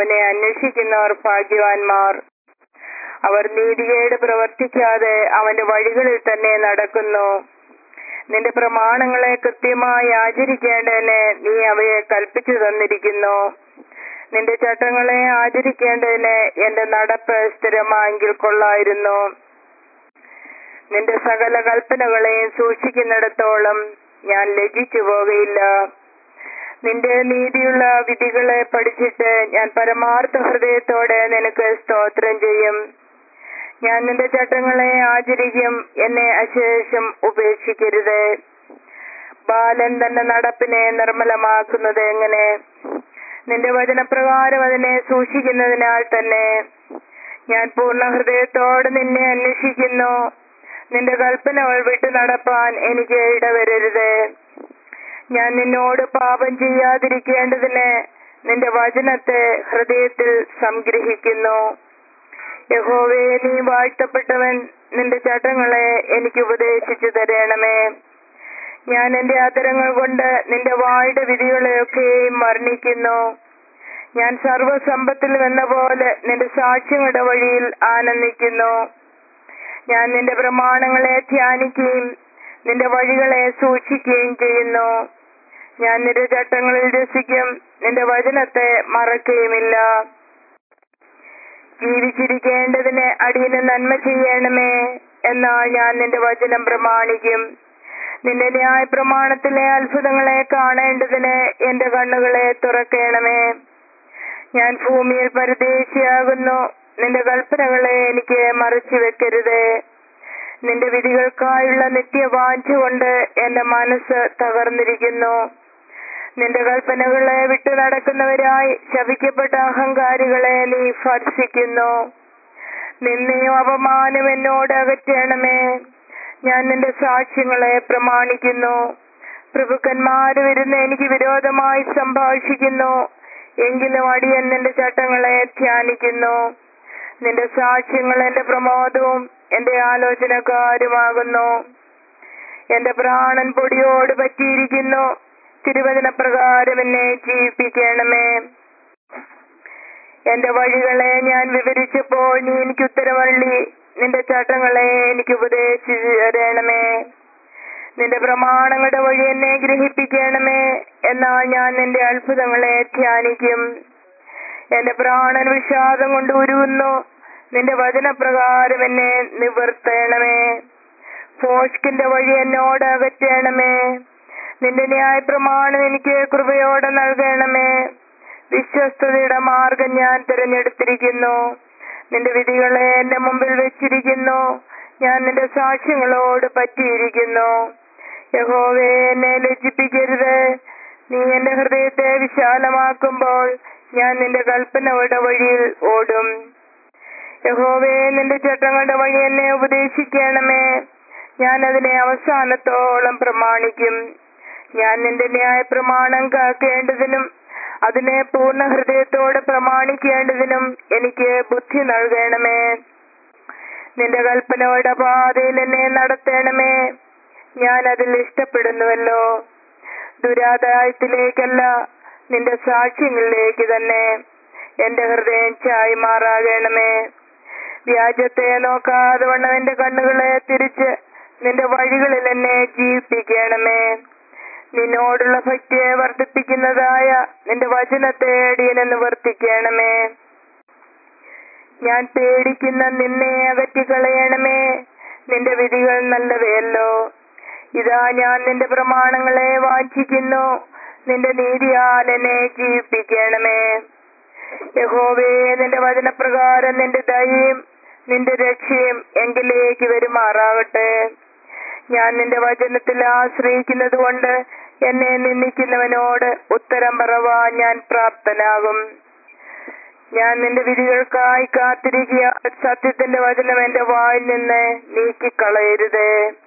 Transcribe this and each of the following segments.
അവനെ അന്വേഷിക്കുന്നവർ ഭാഗ്യവാന്മാർ അവർ നീതികേട് പ്രവർത്തിക്കാതെ അവന്റെ വഴികളിൽ തന്നെ നടക്കുന്നു നിന്റെ പ്രമാണങ്ങളെ കൃത്യമായി ആചരിക്കേണ്ടതിന് നീ അവയെ കൽപ്പിച്ചു തന്നിരിക്കുന്നു നിന്റെ ചട്ടങ്ങളെ ആചരിക്കേണ്ടതിന് എന്റെ നടപ്പ് സ്ഥിരമായെങ്കിൽ കൊള്ളായിരുന്നു നിന്റെ സകല കൽപ്പനകളെയും സൂക്ഷിക്കുന്നിടത്തോളം ഞാൻ ലജ്ജിച്ചു പോകയില്ല നിന്റെ നീതിയുള്ള വിധികളെ പഠിച്ചിട്ട് ഞാൻ പരമാർത്ഥ ഹൃദയത്തോടെ നിനക്ക് സ്തോത്രം ചെയ്യും ഞാൻ നിന്റെ ചട്ടങ്ങളെ ആചരിക്കും എന്നെ അശേഷം ഉപേക്ഷിക്കരുത് ബാലൻ തന്റെ നടപ്പിനെ നിർമ്മലമാക്കുന്നത് എങ്ങനെ നിന്റെ വചനപ്രകാരം അതിനെ സൂക്ഷിക്കുന്നതിനാൽ തന്നെ ഞാൻ പൂർണ്ണ ഹൃദയത്തോടെ നിന്നെ അന്വേഷിക്കുന്നു നിന്റെ കൽപ്പനകൾ വിട്ടു നടപ്പാൻ എനിക്ക് ഇടവരരുത് ഞാൻ നിന്നോട് പാപം ചെയ്യാതിരിക്കേണ്ടതിന് നിന്റെ വചനത്തെ ഹൃദയത്തിൽ സംഗ്രഹിക്കുന്നു യഹോവേ നീ വാഴ്ത്തപ്പെട്ടവൻ നിന്റെ ചട്ടങ്ങളെ എനിക്ക് ഉപദേശിച്ചു തരണമേ ഞാൻ എന്റെ ആദരങ്ങൾ കൊണ്ട് നിന്റെ വായുടെ വിധികളെയൊക്കെയും വർണ്ണിക്കുന്നു ഞാൻ സർവസമ്പത്തിൽ എന്ന പോലെ നിന്റെ സാക്ഷ്യങ്ങളുടെ വഴിയിൽ ആനന്ദിക്കുന്നു ഞാൻ നിന്റെ പ്രമാണങ്ങളെ ധ്യാനിക്കുകയും നിന്റെ വഴികളെ സൂക്ഷിക്കുകയും ചെയ്യുന്നു ഞാൻ നിന്റെ ചട്ടങ്ങളിൽ രസിക്കും നിന്റെ വചനത്തെ മറക്കുകയുമില്ല ജീവിച്ചിരിക്കേണ്ടതിന് അടിയന് നന്മ ചെയ്യണമേ എന്നാൽ ഞാൻ നിന്റെ വചനം പ്രമാണിക്കും നിന്റെ ന്യായ പ്രമാണത്തിലെ അത്ഭുതങ്ങളെ കാണേണ്ടതിന് എന്റെ കണ്ണുകളെ തുറക്കണമേ ഞാൻ ഭൂമിയിൽ പരദേശിയാകുന്നു നിന്റെ കൽപ്പനകളെ എനിക്ക് മറച്ചു വെക്കരുത് നിന്റെ വിധികൾക്കായുള്ള നിത്യവാഞ്ച കൊണ്ട് എന്റെ മനസ്സ് തകർന്നിരിക്കുന്നു നിന്റെ കൽപ്പനകളെ വിട്ടു നടക്കുന്നവരായി ശപിക്കപ്പെട്ട അഹങ്കാരികളെ നീ ഭർഷിക്കുന്നു നിന്നെയും അപമാനം എന്നോട് അകറ്റണമേ ഞാൻ നിന്റെ സാക്ഷ്യങ്ങളെ പ്രമാണിക്കുന്നു പ്രഭുക്കന്മാര് വരുന്ന എനിക്ക് വിരോധമായി സംഭാഷിക്കുന്നു എങ്കിലും അടിയൻ നിന്റെ ചട്ടങ്ങളെ ധ്യാനിക്കുന്നു നിന്റെ സാക്ഷ്യങ്ങൾ എന്റെ പ്രമോദവും എന്റെ ആലോചനക്കാരുമാകുന്നു എന്റെ പ്രാണൻ പൊടിയോട് പറ്റിയിരിക്കുന്നു തിരുവചന പ്രകാരം എന്നെ ജീവിപ്പിക്കണമേ എന്റെ വഴികളെ ഞാൻ വിവരിച്ചപ്പോൾ നീ എനിക്ക് ഉത്തരവള്ളി നിന്റെ ചട്ടങ്ങളെ എനിക്ക് ഉപദേശിച്ചു തരണമേ നിന്റെ പ്രമാണങ്ങളുടെ വഴി എന്നെ ഗ്രഹിപ്പിക്കണമേ എന്നാൽ ഞാൻ നിന്റെ അത്ഭുതങ്ങളെ ധ്യാനിക്കും എന്റെ പ്രാണൻ വിഷാദം കൊണ്ട് ഉരുവുന്നു നിന്റെ വചനപ്രകാരം എന്നെ നിവർത്തണമേ ഫോഷ്കിന്റെ വഴി എന്നോട് അകറ്റണമേ നിന്റെ ന്യായപ്രമാണം എനിക്ക് കൃപയോടെ നൽകണമേ വിശ്വസ്തതയുടെ മാർഗം ഞാൻ തിരഞ്ഞെടുത്തിരിക്കുന്നു നിന്റെ വിധികളെ എന്റെ മുമ്പിൽ വെച്ചിരിക്കുന്നു ഞാൻ നിന്റെ സാക്ഷ്യങ്ങളോട് പറ്റിയിരിക്കുന്നു യഹോവേ എന്നെ ലജ്ജിപ്പിക്കരുത് നീ എന്റെ ഹൃദയത്തെ വിശാലമാക്കുമ്പോൾ ഞാൻ നിന്റെ കൽപ്പനയുടെ വഴിയിൽ ഓടും യഹോവേ നിന്റെ ചട്ടങ്ങളുടെ വഴി എന്നെ ഉപദേശിക്കണമേ ഞാൻ അതിനെ അവസാനത്തോളം പ്രമാണിക്കും ഞാൻ നിന്റെ ന്യായ പ്രമാണം കാക്കേണ്ടതിനും അതിനെ പൂർണ്ണ ഹൃദയത്തോടെ പ്രമാണിക്കേണ്ടതിനും എനിക്ക് ബുദ്ധി നൽകണമേ നിന്റെ കൽപ്പനയുടെ പാതയിൽ എന്നെ നടത്തണമേ ഞാൻ അതിൽ ഇഷ്ടപ്പെടുന്നുവല്ലോ ദുരാദായത്തിലേക്കല്ല നിന്റെ സാക്ഷ്യങ്ങളിലേക്ക് തന്നെ എന്റെ ഹൃദയം ചായി മാറാകണമേ വ്യാജത്തെ നോക്കാതെ വണ്ണം എന്റെ കണ്ണുകളെ തിരിച്ച് നിന്റെ വഴികളിൽ എന്നെ ജീവിപ്പിക്കണമേ നിന്നോടുള്ള ഭക്തിയെ വർദ്ധിപ്പിക്കുന്നതായ നിന്റെ വചനത്തെ അടിയനെന്ന് വർത്തിക്കണമേ ഞാൻ പേടിക്കുന്ന നിന്നെ അകറ്റിക്കളയണമേ നിന്റെ വിധികൾ നല്ലവയല്ലോ ഇതാ ഞാൻ നിന്റെ പ്രമാണങ്ങളെ വാഞ്ചിക്കുന്നു നിന്റെ നീതിയാൽ എന്നെ ജീവിപ്പിക്കണമേ യഹോവേ നിന്റെ വചനപ്രകാരം നിന്റെ ദയയും നിന്റെ രക്ഷയും എങ്കിലേക്ക് വരുമാറാകട്ടെ ഞാൻ നിന്റെ വചനത്തിൽ ആശ്രയിക്കുന്നത് കൊണ്ട് എന്നെ നിന്ദിക്കുന്നവനോട് ഉത്തരം പറവാൻ ഞാൻ പ്രാപ്തനാകും ഞാൻ നിന്റെ വിധികൾക്കായി കാത്തിരിക്കുക സത്യത്തിന്റെ വചനം എന്റെ വായിൽ നിന്ന് നീക്കിക്കളയരുത്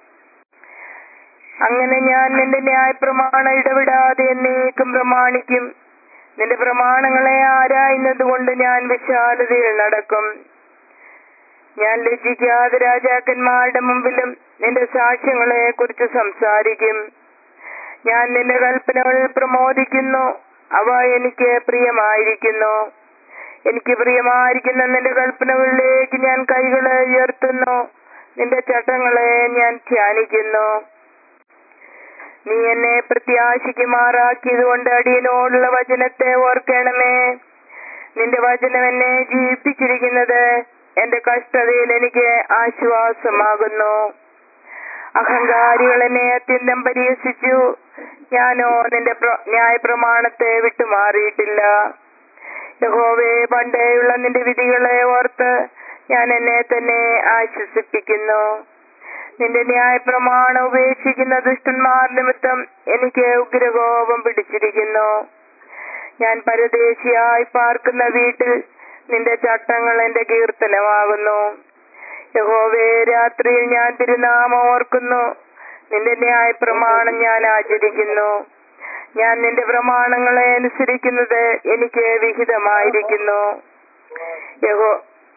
അങ്ങനെ ഞാൻ നിന്റെ ന്യായപ്രമാണം ഇടവിടാതെ എന്നേക്കും പ്രമാണിക്കും നിന്റെ പ്രമാണങ്ങളെ ആരായുന്നത് കൊണ്ട് ഞാൻ വിശാലതയിൽ നടക്കും ഞാൻ ലജ്ജിക്കാതെ രാജാക്കന്മാരുടെ മുമ്പിലും നിന്റെ സാക്ഷ്യങ്ങളെ കുറിച്ച് സംസാരിക്കും ഞാൻ നിന്റെ കൽപ്പനകളിൽ പ്രമോദിക്കുന്നു അവ എനിക്ക് പ്രിയമായിരിക്കുന്നു എനിക്ക് പ്രിയമായിരിക്കുന്ന നിന്റെ കൽപ്പനകളിലേക്ക് ഞാൻ കൈകളെ ഉയർത്തുന്നു നിന്റെ ചട്ടങ്ങളെ ഞാൻ ധ്യാനിക്കുന്നു നീ എന്നെ പ്രത്യാശിക്കുമാറാക്കിയത് കൊണ്ട് അടിയനോടുള്ള വചനത്തെ ഓർക്കണമേ നിന്റെ വചനം എന്നെ ജീവിപ്പിച്ചിരിക്കുന്നത് എന്റെ കഷ്ടതയിൽ എനിക്ക് ആശ്വാസമാകുന്നു അഹങ്കാരികൾ എന്നെ അത്യന്തം പരിഹസിച്ചു ഞാനോ നിന്റെ പ്ര- ന്യായപ്രമാണത്തെ വിട്ടുമാറിയിട്ടില്ല യഹോവേ പണ്ടേയുള്ള നിന്റെ വിധികളെ ഓർത്ത് ഞാൻ എന്നെ തന്നെ ആശ്വസിപ്പിക്കുന്നു നിന്റെ ന്യായപ്രമാണം ഉപേക്ഷിക്കുന്ന ദുഷ്ടന്മാർ നിമിത്തം എനിക്ക് ഉഗ്രകോപം പിടിച്ചിരിക്കുന്നു ഞാൻ പരദേശിയായി പാർക്കുന്ന വീട്ടിൽ നിന്റെ ചട്ടങ്ങൾ എന്റെ കീർത്തനമാകുന്നു യഹോവേ രാത്രിയിൽ ഞാൻ തിരുനാമം ഓർക്കുന്നു നിന്റെ ന്യായ പ്രമാണം ഞാൻ ആചരിക്കുന്നു ഞാൻ നിന്റെ പ്രമാണങ്ങളെ അനുസരിക്കുന്നത് എനിക്ക് വിഹിതമായിരിക്കുന്നു യഹോ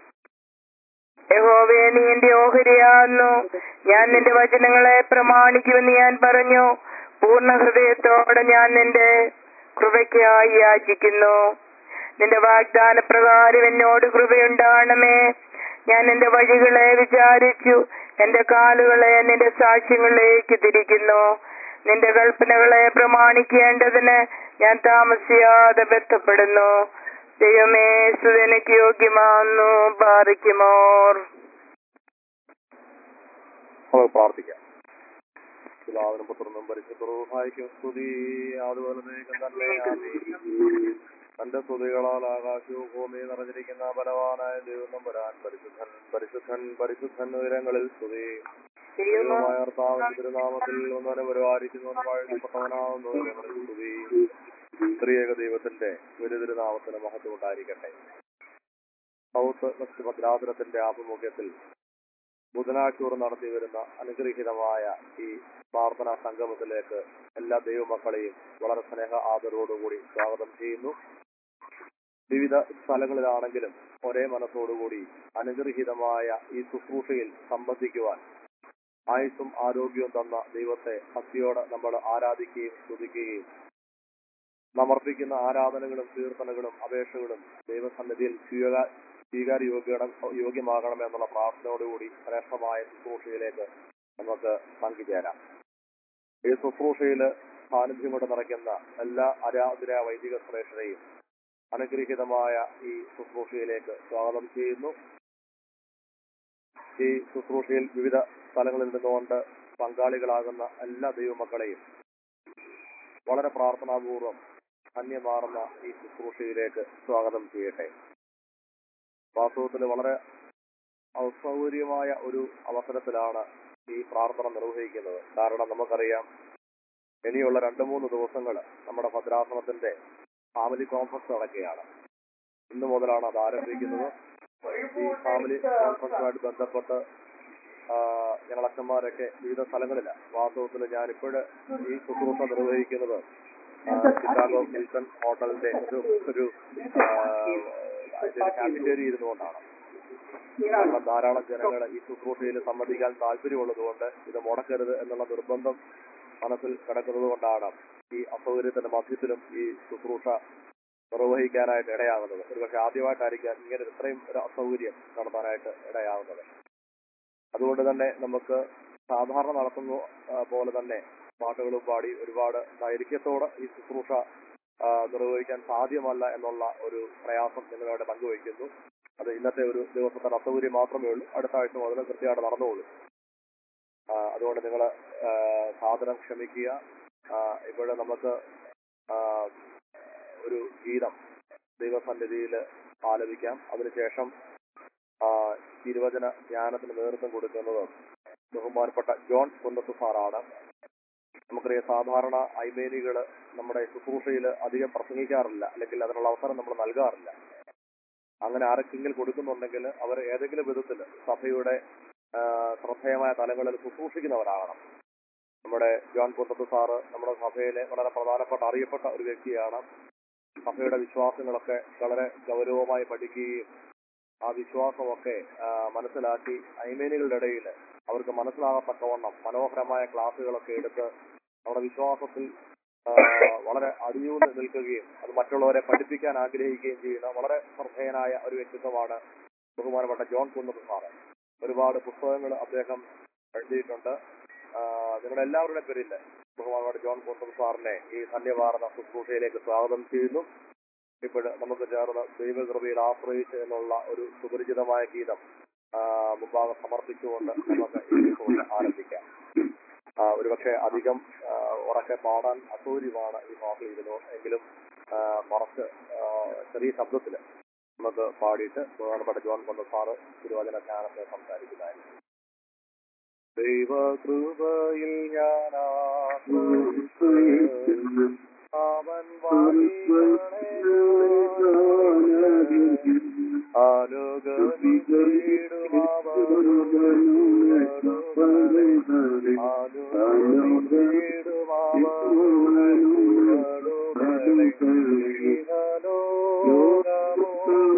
യഹോവേ നീ എന്റെ ഓഹരിയാകുന്നു ഞാൻ നിന്റെ വചനങ്ങളെ പ്രമാണിക്കുമെന്ന് ഞാൻ പറഞ്ഞു പൂർണ്ണ ഹൃദയത്തോടെ ഞാൻ നിന്റെ കൃപയ്ക്കായി യാചിക്കുന്നു നിന്റെ വാഗ്ദാന പ്രകാരം എന്നോട് കൃപയുണ്ടാകണമേ ഞാൻ എന്റെ വഴികളെ വിചാരിച്ചു എന്റെ കാലുകളെ നിന്റെ സാക്ഷ്യങ്ങളിലേക്ക് തിരിക്കുന്നു നിന്റെ കൽപ്പനകളെ പ്രമാണിക്കേണ്ടതിന് ഞാൻ താമസിയാതെ ബന്ധപ്പെടുന്നു ദൈവമേ സുതനക്ക് യോഗ്യമാന്നു ബാധിക്കുമോർ നമുക്ക് പ്രാർത്ഥിക്കാം പിതാവിനും പുത്രനും പരിശുദ്ധവും സ്തുതി അതുപോലെ തന്നെ ആമേൻ. തന്റെ സ്തുതികളാൽ ആകാശവും ഭൂമിയും നിറഞ്ഞിരിക്കുന്ന ബലവാനായ ദൈവം നമ്പുരാൻ പരിശുദ്ധൻ പരിശുദ്ധൻ പരിശുദ്ധൻ ഉയരങ്ങളിൽ സ്തുതി ദൈവമായ കർത്താവിന്റെ തിരുനാമത്തിൽ ഒന്നവനെ പരിപാലിക്കുന്നവൻ വാഴ്ത്തപ്പെട്ടവനാവുന്നു ഞങ്ങളിൽ സ്തുതി സ്ത്രീയേക ദൈവത്തിന്റെ ഒരു തിരുനാമത്തിന് മഹത്വം ഉണ്ടായിരിക്കട്ടെ സൗത്ത് വെസ്റ്റ് ഭദ്രാസനത്തിന്റെ ആഭിമുഖ്യത്തിൽ ബുധനാഴ്ച തോറും നടത്തി വരുന്ന അനുഗ്രഹീതമായ ഈ പ്രാർത്ഥനാ സംഗമത്തിലേക്ക് എല്ലാ ദൈവമക്കളെയും വളരെ സ്നേഹ ആദരവോടുകൂടി സ്വാഗതം ചെയ്യുന്നു വിവിധ സ്ഥലങ്ങളിലാണെങ്കിലും ഒരേ മനസ്സോടുകൂടി അനുഗ്രഹീതമായ ഈ ശുശ്രൂഷയിൽ സംബന്ധിക്കുവാൻ ആയുസ്സും ആരോഗ്യവും തന്ന ദൈവത്തെ ഭക്തിയോടെ നമ്മൾ ആരാധിക്കുകയും സ്തുതിക്കുകയും സമർപ്പിക്കുന്ന ആരാധനകളും കീർത്തനങ്ങളും അപേക്ഷകളും ദൈവസന്നിധിയിൽ സ്വീകാ- സ്വീകാര്യോഗ്യം യോഗ്യമാകണമെന്നുള്ള പ്രാർത്ഥനയോടുകൂടി ശ്രേഷ്ഠമായ ശുശ്രൂഷയിലേക്ക് നമുക്ക് പങ്കുചേരാം ഈ ശുശ്രൂഷയിൽ സാന്നിധ്യം കൊണ്ട് നിറയ്ക്കുന്ന എല്ലാ ആരാധന വൈദിക ശ്രേഷ്ഠരെയും അനുഗ്രഹീതമായ ഈ ശുശ്രൂഷയിലേക്ക് സ്വാഗതം ചെയ്യുന്നു ഈ ശുശ്രൂഷയിൽ വിവിധ സ്ഥലങ്ങളിൽ നിന്നുകൊണ്ട് പങ്കാളികളാകുന്ന എല്ലാ ദൈവമക്കളെയും വളരെ പ്രാർത്ഥനാപൂർവം ധന്യമാർന്ന ഈ ശുശ്രൂഷയിലേക്ക് സ്വാഗതം ചെയ്യട്ടെ വാസ്തവത്തിൽ വളരെ അസൗകര്യമായ ഒരു അവസരത്തിലാണ് ഈ പ്രാർത്ഥന നിർവഹിക്കുന്നത് കാരണം നമുക്കറിയാം ഇനിയുള്ള രണ്ട് മൂന്ന് ദിവസങ്ങൾ നമ്മുടെ ഭദ്രാസനത്തിന്റെ ഫാമിലി കോൺഫറൻസ് നടക്കുകയാണ് ഇന്ന് മുതലാണ് അത് ആരംഭിക്കുന്നത് ഈ ഫാമിലി കോൺഫറൻസുമായിട്ട് ബന്ധപ്പെട്ട് ആ, ഞങ്ങൾ അച്ഛന്മാരൊക്കെ വിവിധ സ്ഥലങ്ങളിലാണ് വാസ്തവത്തിൽ ഞാനിപ്പോഴ് ഈ ശുശ്രൂഷ നിർവഹിക്കുന്നത് ആ, ചിക്കാഗോ ഹിൽട്ടൺ ഹോട്ടലിന്റെ ഒരു ഒരു കാഫിറ്റേരി ഇരുന്നുകൊണ്ടാണ് കാരണം ധാരാളം ജനങ്ങൾ ഈ ശുശ്രൂഷയിൽ സംബന്ധിക്കാൻ താല്പര്യമുള്ളതുകൊണ്ട് ഇത് മുടക്കരുത് എന്നുള്ള നിർബന്ധം മനസ്സിൽ കിടക്കുന്നത് കൊണ്ടാണ് ഈ അസൗകര്യത്തിന്റെ മധ്യത്തിലും ഈ ശുശ്രൂഷ നിർവഹിക്കാനായിട്ട് ഇടയാകുന്നത് ഒരുപക്ഷെ ആദ്യമായിട്ടായിരിക്കാം ഇങ്ങനെ ഇത്രയും ഒരു അസൗകര്യം നടത്താനായിട്ട് ഇടയാകുന്നത് അതുകൊണ്ട് തന്നെ നമുക്ക് സാധാരണ നടത്തുന്ന ആ, പോലെ തന്നെ പാട്ടുകളും പാടി ഒരുപാട് ദൈർഘ്യത്തോടെ ഈ ശുശ്രൂഷ ആ, നിർവഹിക്കാൻ സാധ്യമല്ല എന്നുള്ള ഒരു പ്രയാസം നിങ്ങളവിടെ പങ്കുവയ്ക്കുന്നു അത് ഇന്നത്തെ ഒരു ദിവസത്തെ അസൗകര്യം മാത്രമേ ഉള്ളൂ അടുത്ത ആഴ്ച മുതൽ കൃത്യമായിട്ട് നടന്നുള്ളൂ ആ, അതുകൊണ്ട് നിങ്ങൾ സാധനം ക്ഷമിക്കുക ഇപ്പോഴ് നമുക്ക് ആ, ഒരു ഗീതം ദൈവസന്നിധിയിൽ ആലപിക്കാം അതിനുശേഷം ആ, തിരുവചന ജ്ഞാനത്തിന് നേതൃത്വം കൊടുക്കുന്നത് ബഹുമാനപ്പെട്ട ജോൺ കുന്നത്ത് സാറാണ് നമുക്കറിയാം സാധാരണ ഐമേനികൾ നമ്മുടെ ശുശ്രൂഷയിൽ അധികം പ്രസംഗിക്കാറില്ല അല്ലെങ്കിൽ അതിനുള്ള അവസരം നമ്മൾ നൽകാറില്ല അങ്ങനെ ആരൊക്കെങ്കിലും കൊടുക്കുന്നുണ്ടെങ്കിൽ അവർ ഏതെങ്കിലും വിധത്തിൽ സഭയുടെ ആ, ശ്രദ്ധേയമായ തലങ്ങളിൽ ശുശ്രൂഷിക്കുന്നവരാകണം നമ്മുടെ ജോൺ കുന്നത്ത് സാറ് നമ്മുടെ സഭയിലെ വളരെ പ്രധാനപ്പെട്ട അറിയപ്പെട്ട ഒരു വ്യക്തിയാണ് സഭയുടെ വിശ്വാസങ്ങളൊക്കെ വളരെ ഗൗരവമായി പഠിക്കുകയും ആ വിശ്വാസമൊക്കെ ആ, മനസ്സിലാക്കി ഐമേനികളുടെ ഇടയിൽ അവർക്ക് മനസ്സിലാകത്തക്കവണ്ണം മനോഹരമായ ക്ലാസ്സുകളൊക്കെ എടുത്ത് നമ്മുടെ വിശ്വാസത്തിൽ ആ, വളരെ അടിയൂന്ന് നിൽക്കുകയും അത് മറ്റുള്ളവരെ പഠിപ്പിക്കാൻ ആഗ്രഹിക്കുകയും ചെയ്യുന്ന വളരെ ശ്രദ്ധേയനായ ഒരു വ്യക്തിത്വമാണ് ബഹുമാനപ്പെട്ട ജോൺ കുന്നത്ത് സാറ് ഒരുപാട് പുസ്തകങ്ങൾ അദ്ദേഹം എഴുതിയിട്ടുണ്ട് ആ, നിങ്ങളുടെ എല്ലാവരുടെ പേരിൽ ബഹുമാനപ്പെട്ട ജോൺ കുന്നത്ത് സാറിനെ ഈ ധന്യവാർന്ന ശുശ്രൂഷയിലേക്ക് സ്വാഗതം ചെയ്യുന്നു ഇപ്പോൾ നമുക്ക് ചേർന്ന് ദൈവകൃപയിൽ ആശ്രയിച്ച് എന്നുള്ള ഒരു സുപരിചിതമായ ഗീതം ആ, മുമ്പാകെ സമർപ്പിച്ചുകൊണ്ട് നമുക്ക് ഈ ശുശ്രൂഷ ആരംഭിക്കാം ആ, ഒരുപക്ഷെ അധികം ആ, ഉറക്കെ പാടാൻ അസൗകര്യമാണ് ഈ ഹാളിൽ ഇരുന്നു എങ്കിലും ആ, കുറച്ച് ആ, ചെറിയ ശബ്ദത്തിൽ നമുക്ക് പാടിയിട്ട് ബഹുമാനപ്പെട്ട ജോൺ കൊണ്ട സാറ് തിരുവചന ജ്ഞാനത്തെ സംസാരിക്കുന്നതായിരിക്കും ദൈവകൃപയിൽ ഞാൻ ആശ്രയിച്ച് അവൻ വഴികളെ അനുഗമിച്ചിടും അവനുകളെ അനുഗമിച്ചിടും അവനുകളെ ഇഹലോകമോ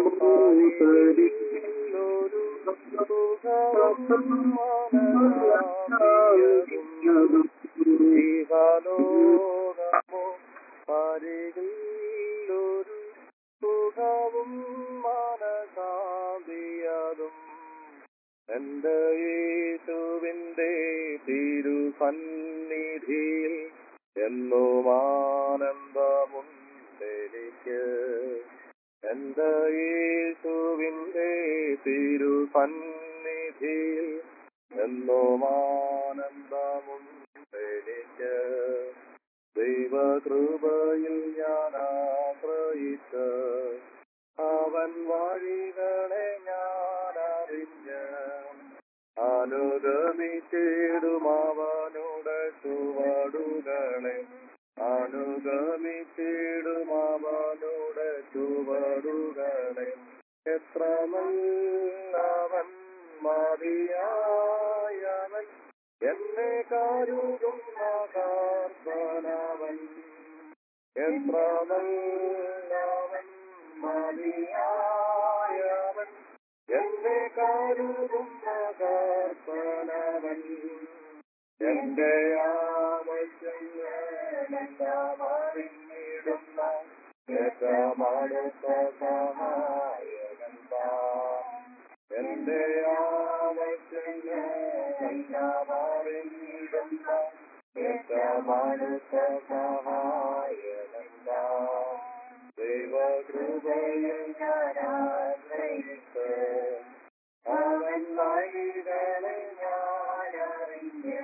പരികില്ലൊരു സുഖം മനസാകിയതും ഇഹലോകമോ പരികില്ലൊരു സുഖവും മനസാന്തിയതും എന്റെ യേശുവിന്റെ തിരുസന്നിധിയിൽ എന്നും ആനന്ദമുണ്ടെനിക്ക് എന്റെ യേശുവിന്റെ തിരുസന്നിധിയിൽ എന്നും ആനന്ദമുണ്ടെനിക്ക് ദൈവകൃപയിൽ ഞാൻ ആശ്രയിച്ച് അവൻ വഴികളെ ഞാൻ അറിഞ്ഞ് അനുഗമിച്ചിടും അവനുടെ ചുവടുകളെ അനുഗമിച്ചിടും അവനുടെ ചുവടുകളെ എത്ര നല്ലവൻ മതിയായവൻ എന്നെ കരുതുന്ന കാർത്തനവൻ എത്ര നല്ലവൻ മതിയായവൻ എന്നെ കരുതുന്ന കാർത്തനവൻ എന്റെ ആവശ്യങ്ങളെല്ലാം അറിഞ്ഞിടുന്ന ഏറ്റമടുത്ത സഹായകൻ എന്റെ ആവശ്യങ്ങളെല്ലാം അറിഞ്ഞിടുന്ന ഏറ്റമടുത്ത സഹായകൻ ദൈവകൃപയിൽ ഞാൻ ആശ്രയിച്ച് അവൻ വഴികളെ ഞാൻ അറിഞ്ഞ്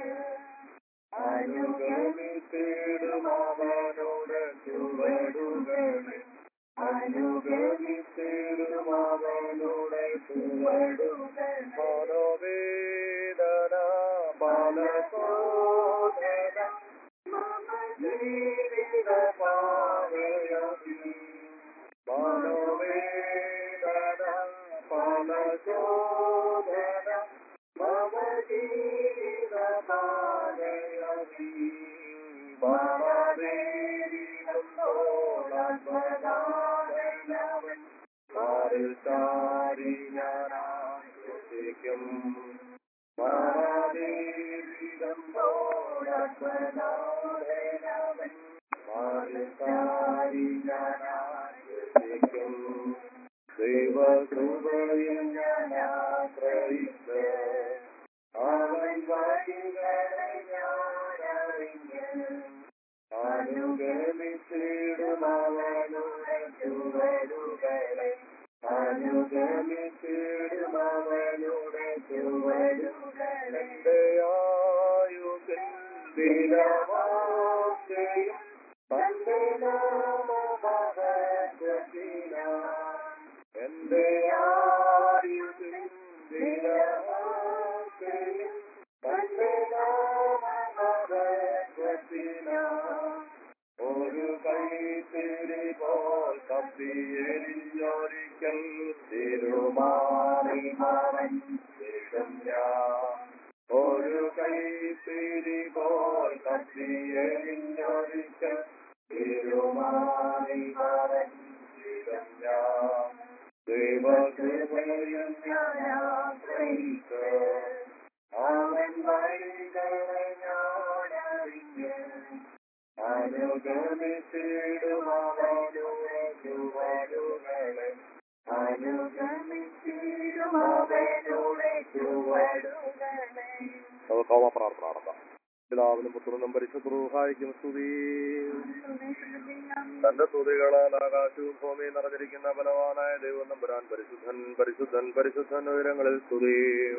അനുഗമിച്ചിടും അവനോട് ചുവടുകളെ അനുഗമിച്ചിടും അവനോട് ചുവടുകളെ മനോവേദന ബാലസോദന മമ ജീവിത പാതയത്തിൽ മനോവേദന ഫലശോധന മമ ജീവിത പാതയത്തിൽ മറവേരിയോളവൻ മാറിൽ ചാരി ഞാൻ ആശ്വസിക്കും മറവേരിയോളവൻ മാറിൽ ചാരി ഞാൻ ആശ്വസിക്കും ദൈവകൃപയിൽ ഞാൻ ആശ്രയിച്ച് അവൻ വഴികളെ ഞാൻ അറിഞ്ഞ് അനുഗമിച്ചിടും അവനുടെ ചുവടുകളെ അനുഗമിച്ചിടും അവനുടെ ചുവടുകളെ എന്റെ ആയുസിൽ ദിനവാസയും തന്റെ നാമമഹത്വത്തിനായി എന്റെ ആയുസിൽ ദിനവാസയും തന്റെ നാമമഹത്വത്തിനായി ഒരു കൈത്തിരി പോൽ കപ്പിയെരിഞ്ഞൊരിക്കൽ തിരുമാറി മവൻ ശേഷം ഞാൻ ഒരു കൈത്തിരി പോൽ കപ്പിയെരിഞ്ഞൊരിക്കൽ തിരുമാറി മവൻ ശേഷം ഞാൻ ദൈവകൃപയിൽ ഞാൻ ആശ്രയിച്ച് അവൻ വഴികളെ ഞാൻ അറിഞ്ഞ് നമുക്ക് കോമ പ്രാർത്ഥന നടത്താം പിതാവിനും പുത്രനും പരിശുദ്ധ റൂഹായിക്കും സ്തുതി തന്റെ സ്തുതികളാൽ ആകാശവും ഭൂമിയും നിറഞ്ഞിരിക്കുന്ന ബലവാനായ ദൈവം നമ്പുരാൻ പരിശുദ്ധൻ പരിശുദ്ധൻ പരിശുദ്ധൻ ഉയരങ്ങളിൽ സ്തുതി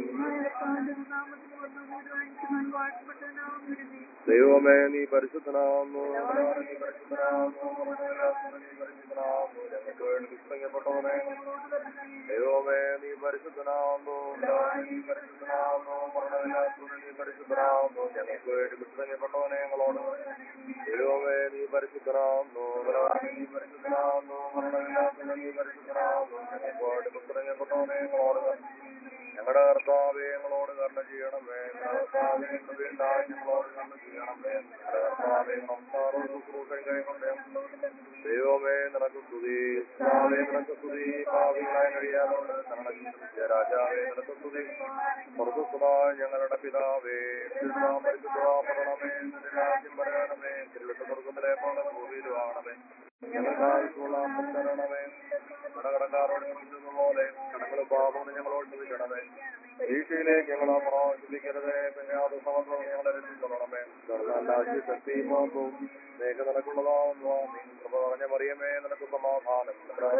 ദൈവമേ നീ പരിശുദ്ധനാവുന്നു ബലവാൻ നീ പരിശുദ്ധനാവുന്നു മരണമില്ലാത്തവൻ നീ പരിശുദ്ധനാവുന്നു ഞങ്ങൾക്ക് വേണ്ടി വിസ്തൃങ്ങപ്പെട്ടവനെ ദൈവമേ നീ പരിശുദ്ധനാവുന്നു ബലവാൻ നീ പരിശുദ്ധനാവുന്നു മരണമില്ലാത്തവൻ നീ പരിശുദ്ധനാവുന്നു ഞങ്ങൾക്ക് വേണ്ടി വിസ്തൃങ്ങപ്പെട്ടവനെ ഞങ്ങളോട് ദൈവമേ നീ പരിശുദ്ധനാവുന്നു ബലവാൻ നീ പരിശുദ്ധനാവുന്നു മരണമില്ലാത്തവൻ നീ പരിശുദ്ധനാവുന്നു ഞങ്ങൾക്ക് വേണ്ടി വിസ്തൃങ്ങപ്പെട്ടവനെ ഞങ്ങളോട് ഞങ്ങളുടെ കർത്താവെ ഞങ്ങളോട് കർണ ചെയ്യണമേ ഞങ്ങളുടെ കർത്താവെ വീണ്ടാൻ ഞങ്ങളോട് കർണ ചെയ്യണമേ ഞങ്ങളുടെ കർത്താവെ നമസ്കാരവും ശുശ്രൂഷയും കൈകൊണ്ടേ ദൈവമേ നിനക്ക് സ്തുതി കർത്താവേ നിനക്ക് സ്തുതി ഭാവികളായി കഴിയാതോട് കരണ രാജാവേ നിനക്ക് സ്തുതി സ്വർഗസ്വതായ ഞങ്ങളുടെ പിതാവേ പരിശുദ്ധമാപ്പെടണമേ നിന്റെ രാജ്യം വരണമേ തിരുവിട്ട സ്വർഗത്തിലെ പോലെ ഭൂമിയിലും ആവണമേ ഞങ്ങൾക്ക് ആവശ്യമുള്ള അപ്പം തരണമേ കടകടക്കാരോട് ക്ഷമിക്കുന്ന പോലെ കടങ്ങളും പാപങ്ങളും ഞങ്ങളോട് ക്ഷമിക്കണമേ വീഴ്ചയിലേക്ക് ഞങ്ങളെ പ്രവാസിപ്പിക്കരുതേ പിന്നാത് സമത്വം ഞങ്ങളെ രക്ഷിക്കണമേ നല്ല ശക്തി പാപവും മേഘ നിനക്കുള്ളതാവുന്നു നീ കൃപ പറഞ്ഞ മറിയമേ നിനക്ക് സമാധാനം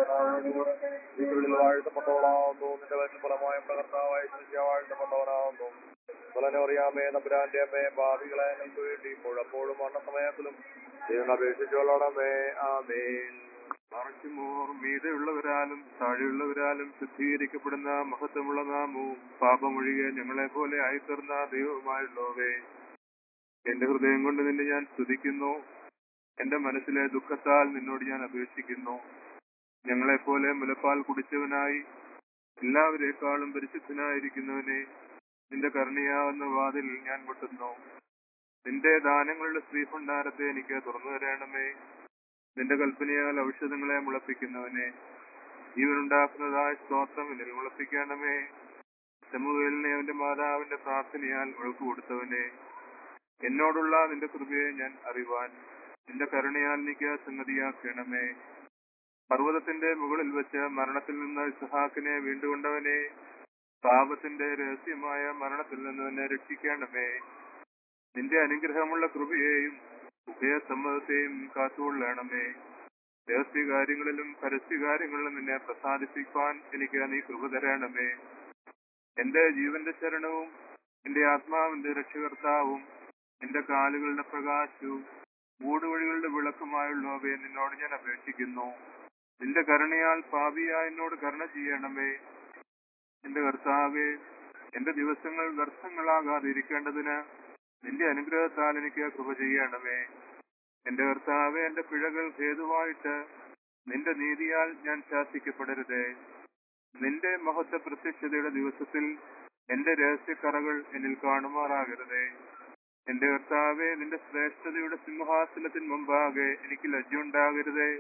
വീട്ടിൽ വാഴ്ത്തപ്പെട്ടവളാവുന്നു നിന്റെ വയറ്റിൽ ഫലമായ പ്രകർത്താവായ ശിഷ്യ വാഴ്ത്തപ്പെട്ടവനാവുന്നു ഫലനറിയാമേ നമ്പുരാന്റെ അമ്മേ ഭാവികളെ ഞങ്ങൾക്ക് വേണ്ടി ഇപ്പോഴപ്പോഴും മരണസമയത്തിലും ദൈവം അപേക്ഷിച്ചോളണമേ ആമേൻ മറച്ചുമോർ മീതെയുള്ളവരാലും താഴെയുള്ളവരാലും ശുദ്ധീകരിക്കപ്പെടുന്ന മഹത്വമുള്ള നാമവും പാപമൊഴികെ ഞങ്ങളെ പോലെ ആയിത്തീർന്ന ദൈവമായുള്ളവേ എന്റെ ഹൃദയം കൊണ്ട് നിന്നെ ഞാൻ സ്തുതിക്കുന്നു എന്റെ മനസ്സിലെ ദുഃഖത്താൽ നിന്നോട് ഞാൻ അപേക്ഷിക്കുന്നു ഞങ്ങളെപ്പോലെ മുലപ്പാൽ കുടിച്ചവനായി എല്ലാവരെക്കാളും പരിശുദ്ധനായിരിക്കുന്നവനെ നിന്റെ കരുണയാവുന്ന വാതിൽ ഞാൻ മുട്ടുന്നു നിന്റെ ദാനങ്ങളുടെ ശ്രീഭണ്ഡാരത്തെ എനിക്ക് തുറന്നു തരണമേ നിന്റെ കൽപ്പനയാൽ ഔഷധങ്ങളെ മുളപ്പിക്കുന്നവനെ ജീവനുണ്ടാക്കുന്നതായ സ്തോത്രം എന്നിൽ മുളപ്പിക്കണമേ ശമുവേലിനെ അവന്റെ മാതാവിന്റെ പ്രാർത്ഥനയാൽ ഒഴുക്ക് കൊടുത്തവനെ എന്നോടുള്ള നിന്റെ കൃപയെ ഞാൻ അറിവാൻ നിന്റെ കരുണയാൽ എനിക്ക് സംഗതിയാക്കണമേ പർവ്വതത്തിന്റെ മുകളിൽ വെച്ച് മരണത്തിൽ നിന്ന് ഇസ്ഹാക്കിനെ വീണ്ടുകൊണ്ടവനെ പാപത്തിന്റെ രഹസ്യമായ മരണത്തിൽ നിന്ന് എന്നെ രക്ഷിക്കണമേ നിന്റെ അനുഗ്രഹമുള്ള കൃപയെയും ഉഭയസമ്മതത്തെയും കാത്തുകൊള്ളണമേ രഹസ്യകാര്യങ്ങളിലും പരസ്യകാര്യങ്ങളിലും നിന്നെ പ്രസാദിപ്പിക്കാൻ എനിക്ക് നീ കൃപ തരണമേ എന്റെ ജീവന്റെ ശരണവും എന്റെ ആത്മാവിന്റെ രക്ഷകർത്താവും എന്റെ കാലുകളുടെ പ്രകാശവും മൂടുവഴികളുടെ വിളക്കുമായുള്ളവയെ നിന്നോട് ഞാൻ അപേക്ഷിക്കുന്നു നിന്റെ കരുണയാൽ പാപിയായ എന്നോട് കരുണ ചെയ്യണമേ എന്റെ കർത്താവെ എന്റെ ദിവസങ്ങൾ വ്യർത്ഥങ്ങളാകാതിരിക്കേണ്ടതിന് നിന്റെ അനുഗ്രഹത്താൽ എനിക്ക് കൃപ ചെയ്യണമേ എന്റെ കർത്താവെ എന്റെ പിഴകൾ ഹേതുവായിട്ട് നിന്റെ നീതിയാൽ ഞാൻ ശാസിക്കപ്പെടരുതേ നിന്റെ മഹത്വ പ്രത്യക്ഷതയുടെ ദിവസത്തിൽ എന്റെ രഹസ്യക്കറകൾ എന്നിൽ കാണുമാറാകരുതേ എന്റെ കർത്താവെ നിന്റെ ശ്രേഷ്ഠതയുടെ സിംഹാസനത്തിന് മുമ്പാകെ എനിക്ക് ലജ്ജയുണ്ടാകരുതേ